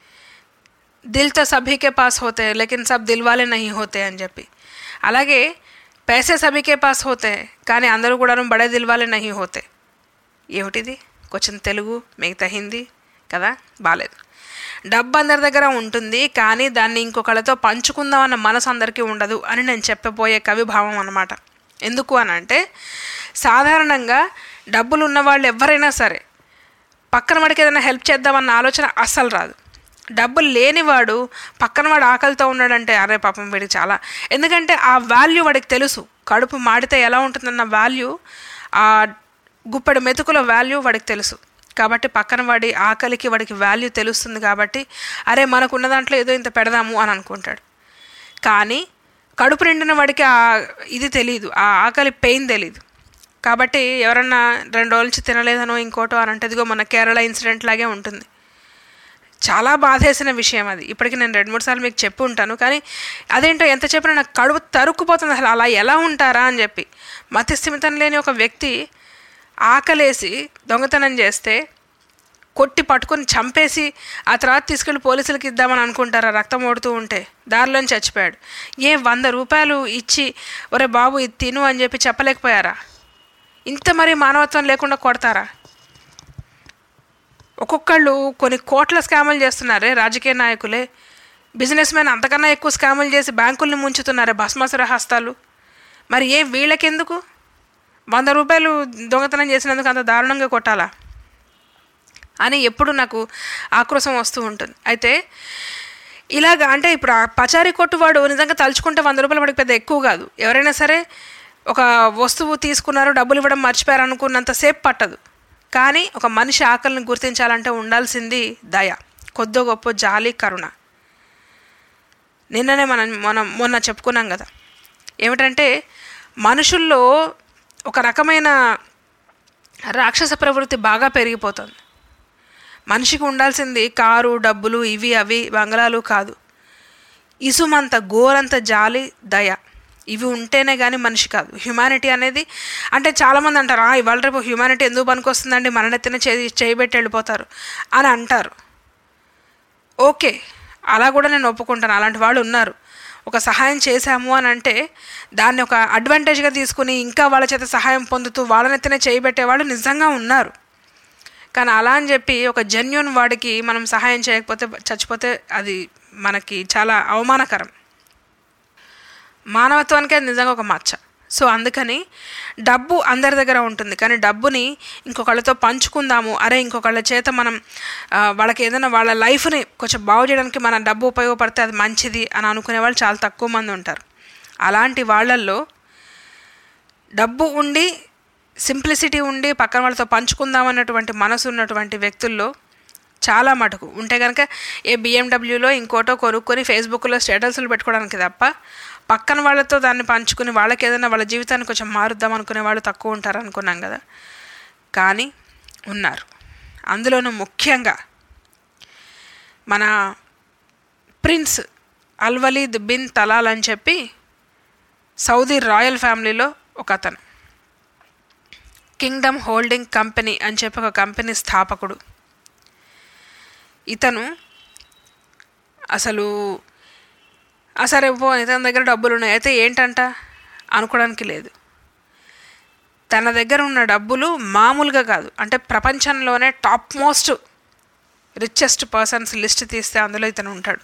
దిల్ తో సభీకే పాస్ హోతే లేకిన్ సబ్ దిల్వాలే నహీ హోతే అని చెప్పి అలాగే పైసే సభీకే పాస్ హోతే కానీ అందరూ కూడా బడే దిల్వాలే నహీ హోతే ఏమిటిది కొంచెం తెలుగు మిగతా హిందీ కదా బాలేదు డబ్బు అందరి దగ్గర ఉంటుంది కానీ దాన్ని ఇంకొకళ్ళతో పంచుకుందాం అన్న మనసు అందరికీ ఉండదు అని నేను చెప్పబోయే కవిభావం అన్నమాట ఎందుకు అని అంటే సాధారణంగా డబ్బులు ఉన్న వాళ్ళు ఎవరైనా సరే పక్కన వాడికి ఏదైనా హెల్ప్ చేద్దామన్న ఆలోచన అస్సలు రాదు డబ్బులు లేనివాడు పక్కన వాడు ఆకలితో ఉన్నాడంటే అరే పాపం వీడికి చాలా ఎందుకంటే ఆ వాల్యూ వాడికి తెలుసు కడుపు మాడితే ఎలా ఉంటుందన్న వాల్యూ ఆ గుప్పెడు మెతుకుల వాల్యూ వాడికి తెలుసు కాబట్టి పక్కన వాడి ఆకలికి వాడికి వాల్యూ తెలుస్తుంది కాబట్టి అరే మనకున్న దాంట్లో ఏదో ఇంత పెడదాము అని అనుకుంటాడు కానీ కడుపు నిండిన వాడికి ఆ ఇది తెలియదు ఆ ఆకలి పెయిన్ తెలియదు కాబట్టి ఎవరన్నా రెండు రోజుల నుంచి తినలేదనో ఇంకోటో అని అంటే ఇదిగో మన కేరళ ఇన్సిడెంట్ లాగే ఉంటుంది చాలా బాధేసిన విషయం అది ఇప్పటికి నేను రెండు మూడు సార్లు మీకు చెప్పి ఉంటాను కానీ అదేంటో ఎంత చెప్పినా నాకు కడుపు తరుక్కుపోతుంది అసలు అలా ఎలా ఉంటారా అని చెప్పి మతిస్థిమితం లేని ఒక వ్యక్తి ఆకలేసి దొంగతనం చేస్తే కొట్టి పట్టుకొని చంపేసి ఆ తర్వాత తీసుకెళ్ళి పోలీసులకు ఇద్దామని అనుకుంటారా రక్తం ఓడుతూ ఉంటే దారిలోని చచ్చిపోయాడు ఏ వంద రూపాయలు ఇచ్చి ఒరే బాబు ఇది తిను అని చెప్పి చెప్పలేకపోయారా ఇంత మరి మానవత్వం లేకుండా కొడతారా ఒక్కొక్కళ్ళు కొన్ని కోట్ల స్కాములు చేస్తున్నారే రాజకీయ నాయకులే బిజినెస్ మ్యాన్ అంతకన్నా ఎక్కువ స్కాములు చేసి బ్యాంకుల్ని ముంచుతున్నారే భస్మాసుర హస్తాలు మరి ఏ వీళ్ళకెందుకు వంద రూపాయలు దొంగతనం చేసినందుకు అంత దారుణంగా కొట్టాలా అని ఎప్పుడు నాకు ఆక్రోశం వస్తూ ఉంటుంది అయితే ఇలాగ అంటే ఇప్పుడు ఆ పచారీ కొట్టువాడు నిజంగా తలుచుకుంటే వంద రూపాయలు వాడికి పెద్ద ఎక్కువ కాదు ఎవరైనా సరే ఒక వస్తువు తీసుకున్నారు డబ్బులు ఇవ్వడం మర్చిపోయారు అనుకున్నంతసేపు పట్టదు కానీ ఒక మనిషి ఆకలిని గుర్తించాలంటే ఉండాల్సింది దయ కొద్దో గొప్ప జాలి కరుణ నిన్ననే మనం మనం మొన్న చెప్పుకున్నాం కదా ఏమిటంటే మనుషుల్లో ఒక రకమైన రాక్షస ప్రవృత్తి బాగా పెరిగిపోతుంది మనిషికి ఉండాల్సింది కారు డబ్బులు ఇవి అవి బంగళాలు కాదు ఇసుమంత గోరంత జాలి దయ ఇవి ఉంటేనే కానీ మనిషి కాదు హ్యుమానిటీ అనేది అంటే చాలామంది అంటారు "ఆ, ఇవాళ రేపు హ్యుమానిటీ ఎందుకు పనికొస్తుందండి మననెత్తిన చేయి చేయబెట్టి వెళ్ళిపోతారు అని అంటారు ఓకే అలా కూడా నేను ఒప్పుకుంటాను అలాంటి వాళ్ళు ఉన్నారు ఒక సహాయం చేశాము అని అంటే దాన్ని ఒక అడ్వాంటేజ్గా తీసుకుని ఇంకా వాళ్ళ చేత సహాయం పొందుతూ వాళ్ళనెత్తిన చేయబెట్టే వాళ్ళు నిజంగా ఉన్నారు కానీ అలా అని చెప్పి ఒక జెన్యున్ వాడికి మనం సహాయం చేయకపోతే చచ్చిపోతే అది మనకి చాలా అవమానకరం మానవత్వానికి అది నిజంగా ఒక మచ్చ సో అందుకని డబ్బు అందరి దగ్గర ఉంటుంది కానీ డబ్బుని ఇంకొకళ్ళతో పంచుకుందాము అరే ఇంకొకళ్ళ చేత మనం ఆ, వాళ్ళకి ఏదైనా వాళ్ళ లైఫ్ని కొంచెం బాగు చేయడానికి మన డబ్బు ఉపయోగపడితే అది మంచిది అని అనుకునే వాళ్ళు చాలా తక్కువ మంది ఉంటారు అలాంటి వాళ్ళల్లో డబ్బు ఉండి సింప్లిసిటీ ఉండి పక్కన వాళ్ళతో పంచుకుందాం అన్నటువంటి మనసు ఉన్నటువంటి వ్యక్తుల్లో చాలా మటుకు ఉంటే కనుక ఏ బిఎండబ్ల్యూలో ఇంకోటో కొనుక్కొని ఫేస్బుక్లో స్టేటస్లు పెట్టుకోవడానికి తప్ప పక్కన వాళ్ళతో దాన్ని పంచుకుని వాళ్ళకి ఏదైనా వాళ్ళ జీవితాన్ని కొంచెం మారుద్దాం అనుకునే వాళ్ళు తక్కువ ఉంటారు అనుకున్నాం కదా కానీ ఉన్నారు అందులోనూ ముఖ్యంగా మన ప్రిన్స్ అల్వలీద్ బిన్ తలాల్ అని చెప్పి సౌదీ రాయల్ ఫ్యామిలీలో ఒక అతను కింగ్డమ్ హోల్డింగ్ కంపెనీ అని చెప్పి ఒక కంపెనీ స్థాపకుడు ఇతను అసలు ఆ సరే పో ఇతని దగ్గర డబ్బులు ఉన్నాయి అయితే ఏంటంట అనుకోవడానికి లేదు తన దగ్గర ఉన్న డబ్బులు మామూలుగా కాదు అంటే ప్రపంచంలోనే top most richest persons list తీస్తే అందులో ఇతను ఉంటాడు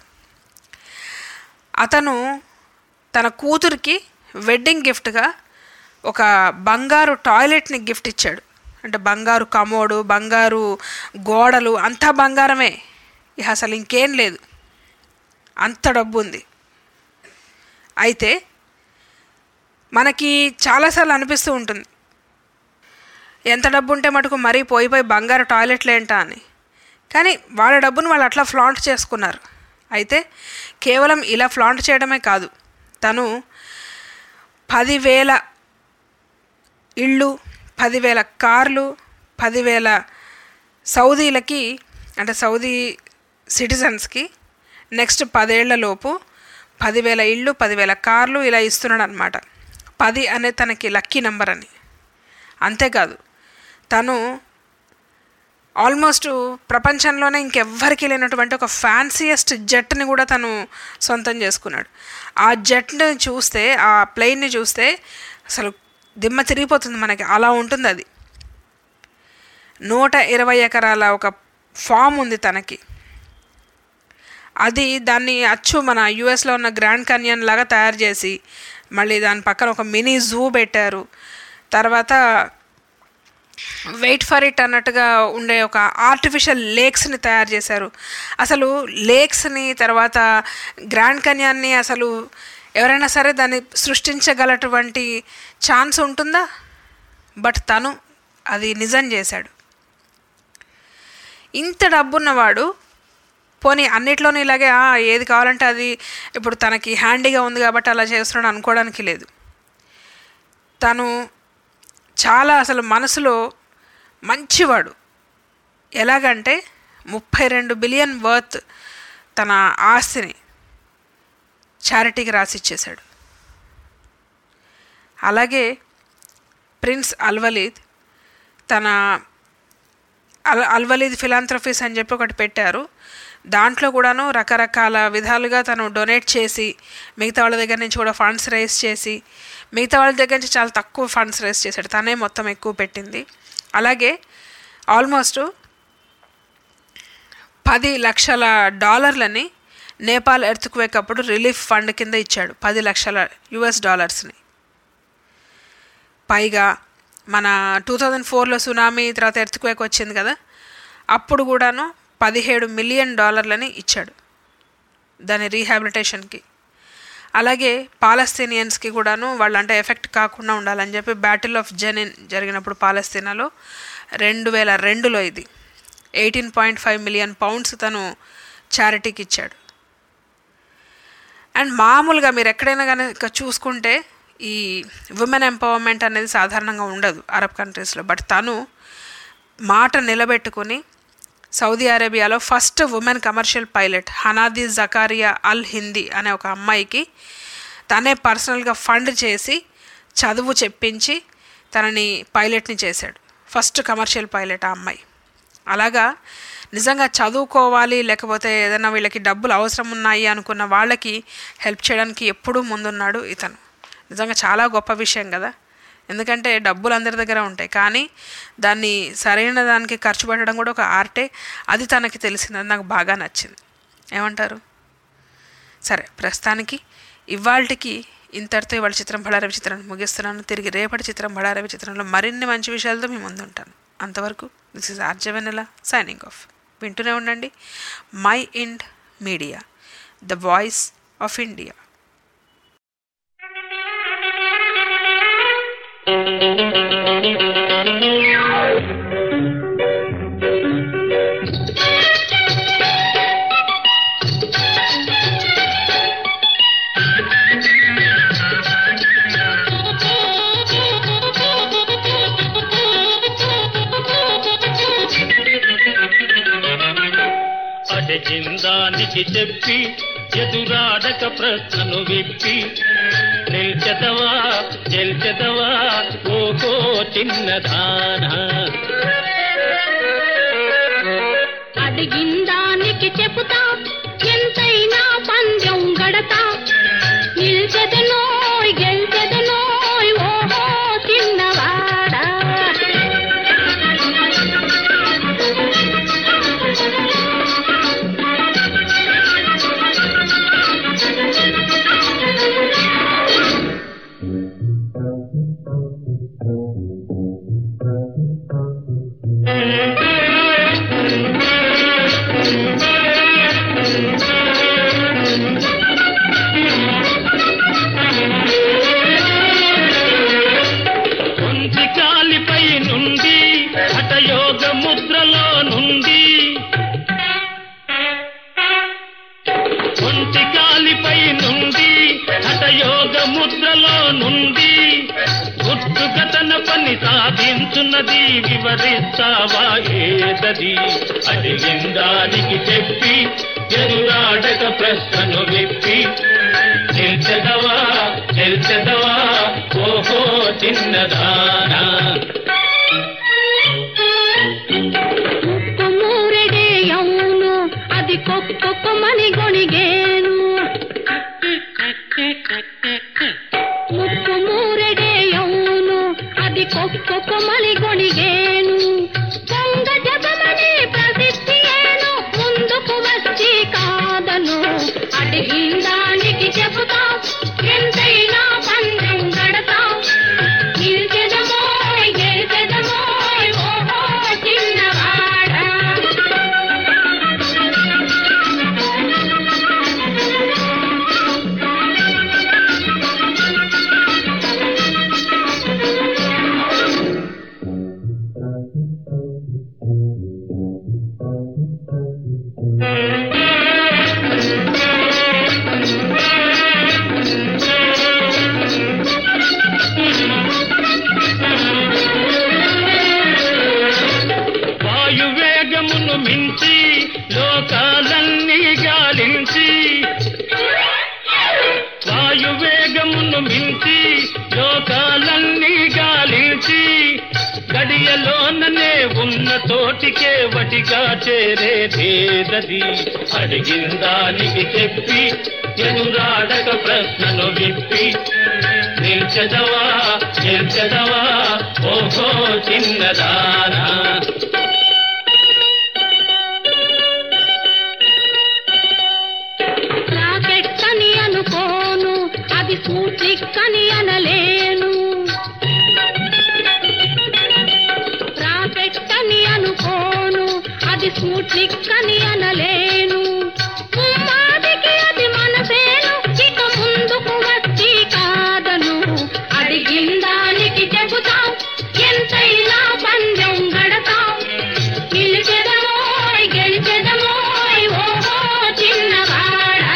అతను తన కూతురికి వెడ్డింగ్ గిఫ్ట్గా ఒక బంగారు టాయిలెట్ని గిఫ్ట్ ఇచ్చాడు అంటే బంగారు కమోడు బంగారు గోడలు అంతా బంగారమే ఇక అసలు ఇంకేం లేదు అంత డబ్బు ఉంది అయితే మనకి చాలాసార్లు అనిపిస్తూ ఉంటుంది ఎంత డబ్బు ఉంటే మటుకు మరీ పోయి పోయి బంగారు టాయిలెట్లు ఏంటా అని కానీ వాళ్ళ డబ్బును వాళ్ళు అట్లా ఫ్లాంట్ చేసుకున్నారు అయితే కేవలం ఇలా ఫ్లాంట్ చేయడమే కాదు తను పదివేల ఇళ్ళు పదివేల కార్లు పదివేల సౌదీలకి అంటే సౌదీ సిటిజన్స్కి నెక్స్ట్ పదేళ్లలోపు పదివేల ఇళ్ళు పదివేల కార్లు ఇలా ఇస్తున్నాడు అనమాట పది అనే తనకి లక్కీ నెంబర్ అని అంతేకాదు తను ఆల్మోస్ట్ ప్రపంచంలోనే ఇంకెవ్వరికి లేనటువంటి ఒక ఫ్యాన్సీయెస్ట్ జెట్ని కూడా తను సొంతం చేసుకున్నాడు ఆ జెట్ని చూస్తే ఆ ప్లెయిన్ని చూస్తే అసలు దిమ్మ తిరిగిపోతుంది మనకి అలా ఉంటుంది అది నూట ఇరవై ఎకరాల ఒక ఫామ్ ఉంది తనకి అది దాన్ని అచ్చు మన యుఎస్లో ఉన్న గ్రాండ్ కన్యన్ లాగా తయారు చేసి మళ్ళీ దాని పక్కన ఒక మినీ జూ పెట్టారు తర్వాత వెయిట్ ఫర్ ఇట్ అన్నట్టుగా ఉండే ఒక ఆర్టిఫిషియల్ లేక్స్ని తయారు చేశారు అసలు లేక్స్ని తర్వాత గ్రాండ్ కన్యాన్ని అసలు ఎవరైనా సరే దాన్ని సృష్టించగలటువంటి ఛాన్స్ ఉంటుందా బట్ తను అది నిజం చేశాడు ఇంత డబ్బున్నవాడు పోనీ అన్నిట్లోనూ ఇలాగే "ఆ, ఏది కావాలంటే అది ఇప్పుడు తనకి హ్యాండీగా ఉంది కాబట్టి అలా చేస్తున్నాడు అనుకోవడానికి లేదు తను చాలా అసలు మనసులో మంచివాడు ఎలాగంటే ముప్పై రెండు బిలియన్ వర్త్ తన ఆస్తిని చారిటీకి రాసిచ్చేశాడు అలాగే ప్రిన్స్ అల్వలీద్ తన అల్ అల్వలీద్ ఫిలాంథ్రఫీస్ అని చెప్పి ఒకటి పెట్టారు దాంట్లో కూడాను రకరకాల విధాలుగా తను డొనేట్ చేసి మిగతా వాళ్ళ దగ్గర నుంచి కూడా ఫండ్స్ రైజ్ చేసి మిగతా వాళ్ళ దగ్గర నుంచి చాలా తక్కువ ఫండ్స్ రైజ్ చేశాడు తనే మొత్తం ఎక్కువ పెట్టింది అలాగే ఆల్మోస్ట్ పది లక్షల డాలర్లని నేపాల్ ఎర్త్క్వేక్ అప్పుడు రిలీఫ్ ఫండ్ కింద ఇచ్చాడు పది లక్షల యుఎస్ డాలర్స్ని పైగా మన టూ థౌజండ్ ఫోర్లో సునామీ తర్వాత ఎర్త్క్వేక్ వచ్చింది కదా అప్పుడు కూడాను పదిహేడు మిలియన్ డాలర్లని ఇచ్చాడు దాని రీహాబిలిటేషన్కి అలాగే పాలస్తీనియన్స్కి కూడాను వాళ్ళంటే ఎఫెక్ట్ కాకుండా ఉండాలని చెప్పి బ్యాటిల్ ఆఫ్ జెనిన్ జరిగినప్పుడు పాలస్తీనాలో రెండు వేల రెండులో ఇది eighteen point five million pounds తను చారిటీకి ఇచ్చాడు అండ్ మామూలుగా మీరు ఎక్కడైనా కానీ చూసుకుంటే ఈ ఉమెన్ ఎంపవర్మెంట్ అనేది సాధారణంగా ఉండదు అరబ్ కంట్రీస్లో బట్ తను మాట నిలబెట్టుకుని సౌదీ అరేబియాలో first women commercial pilot Hanadi Zakaria Al Hindi అనే ఒక అమ్మాయికి తనే పర్సనల్గా ఫండ్ చేసి చదువు చెప్పించి తనని పైలట్ని చేశాడు ఫస్ట్ కమర్షియల్ పైలట్ ఆ అమ్మాయి అలాగా నిజంగా చదువుకోవాలి లేకపోతే ఏదైనా వీళ్ళకి డబ్బులు అవసరం ఉన్నాయి అనుకున్న వాళ్ళకి హెల్ప్ చేయడానికి ఎప్పుడూ ముందున్నాడు ఇతను నిజంగా చాలా గొప్ప విషయం కదా ఎందుకంటే డబ్బులు అందరి దగ్గర ఉంటాయి కానీ దాన్ని సరైన దానికి ఖర్చు పెట్టడం కూడా ఒక ఆర్టే అది తనకి తెలిసింది అది నాకు బాగా నచ్చింది ఏమంటారు సరే ప్రస్తుతానికి ఇవాళకి ఇంతటితో ఇవాళ చిత్రం బడారవి చిత్రాన్ని ముగిస్తున్నాను తిరిగి రేపటి చిత్రం బడారవి చిత్రంలో మరిన్ని మంచి విషయాలతో మీ ముందు ఉంటాను అంతవరకు దిస్ ఇస్ ఆర్జవెనెల సైనింగ్ ఆఫ్ వింటూనే ఉండండి Mind Media the voice of India Thank you. అడిగిందానికి చెప్పి ఎదురాడక ప్రశ్నను విప్పి నిల్చెదవా గెల్చెదవా ఓహో చిన్నదానా అడిగిందానికి చెబుతా ఎంతైనా పందెం గడతా నిల్చెదనోయ్ గెల్చెదనోయ్ ఓహో చిన్నవాడా కొంచి కాలిపై నుండి హఠయోగ ముద్రలో నుండి కొంటి కాలిపై నుండి హఠయోగ ముద్రలో నుండి గుర్తుగా తన పని సాధించున్నది వివరిస్తావా ఏదది అడిగిందానికి చెప్పి ఎదురాడక ప్రశ్నను విప్పి నిల్చెదవా నిల్చెదవా ఓహో చిన్నదానా కుమ్మూరెడే అవును అది కొక్కొక్కమని గొణిగేను ముక్కు మూరెడే అవును అది కొక్కొక్కమని గొణిగేను పొంగ జపమని ప్రసిద్ధి ఏను ముందుకు వచ్చి కాదను అడిగిందానికి చెబుతా ఎంతైనా పందెం గడతా నిల్చెదమోయ్ గెలిచెదమోయ్ ఓహో చిన్నవాడా వాయువేగమును మించి లోకాలన్నీ గాలించి వాయువేగమును మించి లోకాలన్నీ గాలించి గడియలోననే ఉన్న తోటికే వటిగా చేరేదేదది అడిగిందానికి చెప్పి ఎదురాడక ప్రశ్నను విప్పి నిల్చెదవా నిల్చెదవా ఓహో చిన్నదానా రాకెట్ అని అనుకోను అది సూట్రిక్ అని అనలేను రాకెట్ అని అనుకోను అది సూట్రిక్ అని అనలేను ఉమ్మాదికి అది మనసేను ఇక ముందుకు వచ్చి కాదను అడిగిందానికి చెబుతాం ఎంతైనా పందెం గడతాం నిలిచెదమోయ్ గెలిచెదమోయ్ ఓహో చిన్నవాడా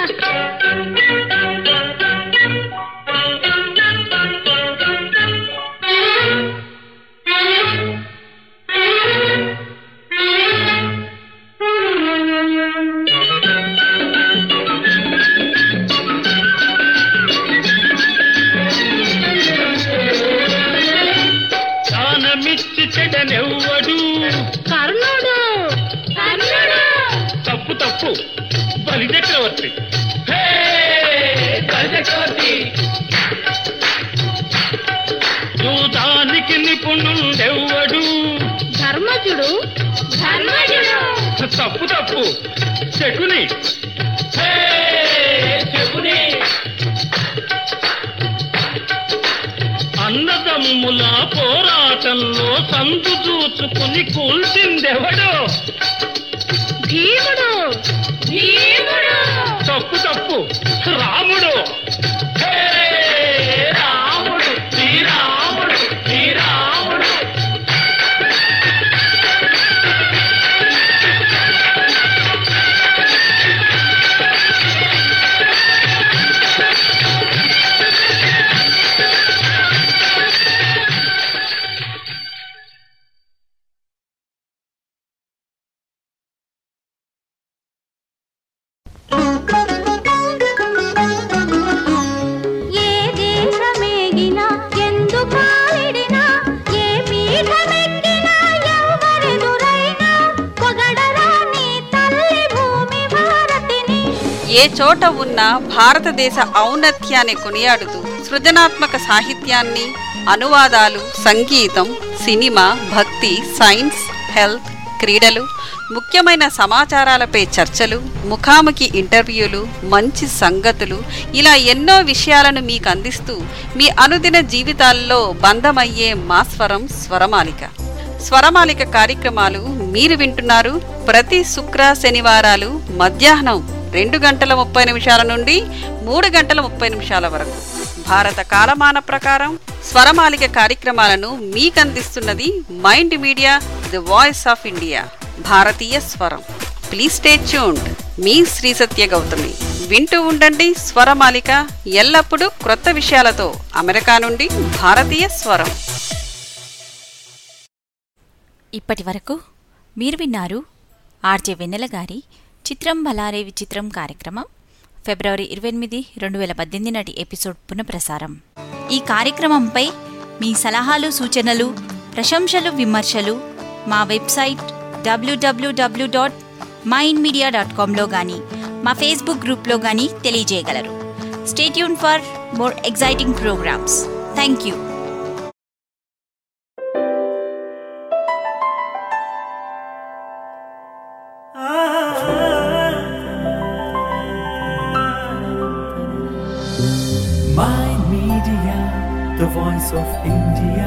దానమిచ్చి చెడనెవ్వడు కర్ణుడు కర్ణుడు తప్పు తప్పు బలి చక్రవర్తి హే, బలి చక్రవర్తి యూదానికి నిపుణుడెవ్వడు ధర్మజుడు ధర్మజుడు తప్పు తప్పు శకుని హే, శకుని అన్నదమ్ముల పోరాటంలో సందు చూచుకుని కూల్చిందెవడో భీముడు భీముడు తప్పు తప్పు రాముడు ఏ చోట ఉన్నా భారతదేశ ఔన్నత్యాన్ని కొనియాడుతూ సృజనాత్మక సాహిత్యాన్ని అనువాదాలు సంగీతం సినిమా భక్తి సైన్స్ హెల్త్ క్రీడలు ముఖ్యమైన సమాచారాలపై చర్చలు ముఖాముఖి ఇంటర్వ్యూలు మంచి సంగతులు ఇలా ఎన్నో విషయాలను మీకు అందిస్తూ మీ అనుదిన జీవితాల్లో బంధమయ్యే మా స్వరం స్వరమాలిక స్వరమాలిక కార్యక్రమాలు మీరు వింటున్నారు ప్రతి శుక్ర శనివారాలు మధ్యాహ్నం రెండు గంటల ముప్పై నిమిషాల నుండి మూడు గంటల ముప్పై నిమిషాల వరకు భారత కాలమాన ప్రకారం స్వరమాలిక కార్యక్రమాలను మీకందిస్తున్నది Mind media the voice of India భారతీయ స్వరం ప్లీజ్ స్టే ట్యూన్డ్ మీ శ్రీ సత్య గౌతమి వింటూ ఉండండి స్వరమాలిక ఎల్లప్పుడూ క్రొత్త విషయాలతో అమెరికా నుండి భారతీయ స్వరం ఇప్పటి వరకు మీరు విన్నారు ఆర్జే వెన్నెల గారి చిత్రం బలారే విచిత్రం కార్యక్రమం ఫిబ్రవరి ఇరవై ఎనిమిది రెండు వేల పద్దెనిమిది నాటి ఎపిసోడ్ పునఃప్రసారం ఈ కార్యక్రమంపై మీ సలహాలు సూచనలు ప్రశంసలు విమర్శలు మా website W W W dot Mind Media dot కామ్లో కానీ మా ఫేస్బుక్ గ్రూప్లో కానీ తెలియజేయగలరు stay tune for more exciting programs thank you Mind Media, the voice of India.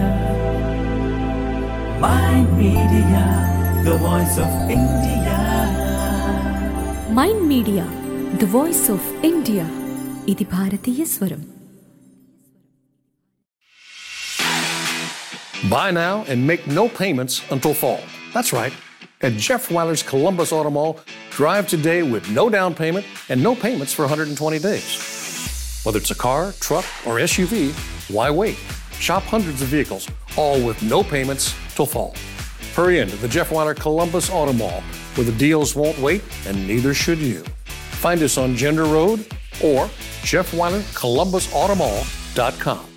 Mind Media, the voice of India. Mind media the voice of India ఇది భారతీయ స్వరం Buy now and make no payments until fall. That's right. At Jeff Weiler's Columbus Auto Mall, drive today with no down payment and no payments for 120 days. Whether it's a car, truck, or SUV, why wait? Shop hundreds of vehicles, all with no payments till fall. Hurry into the Jeff Weiler Columbus Auto Mall, where the deals won't wait and neither should you. Find us on Gender Road or jeffweilercolumbusautomall.com.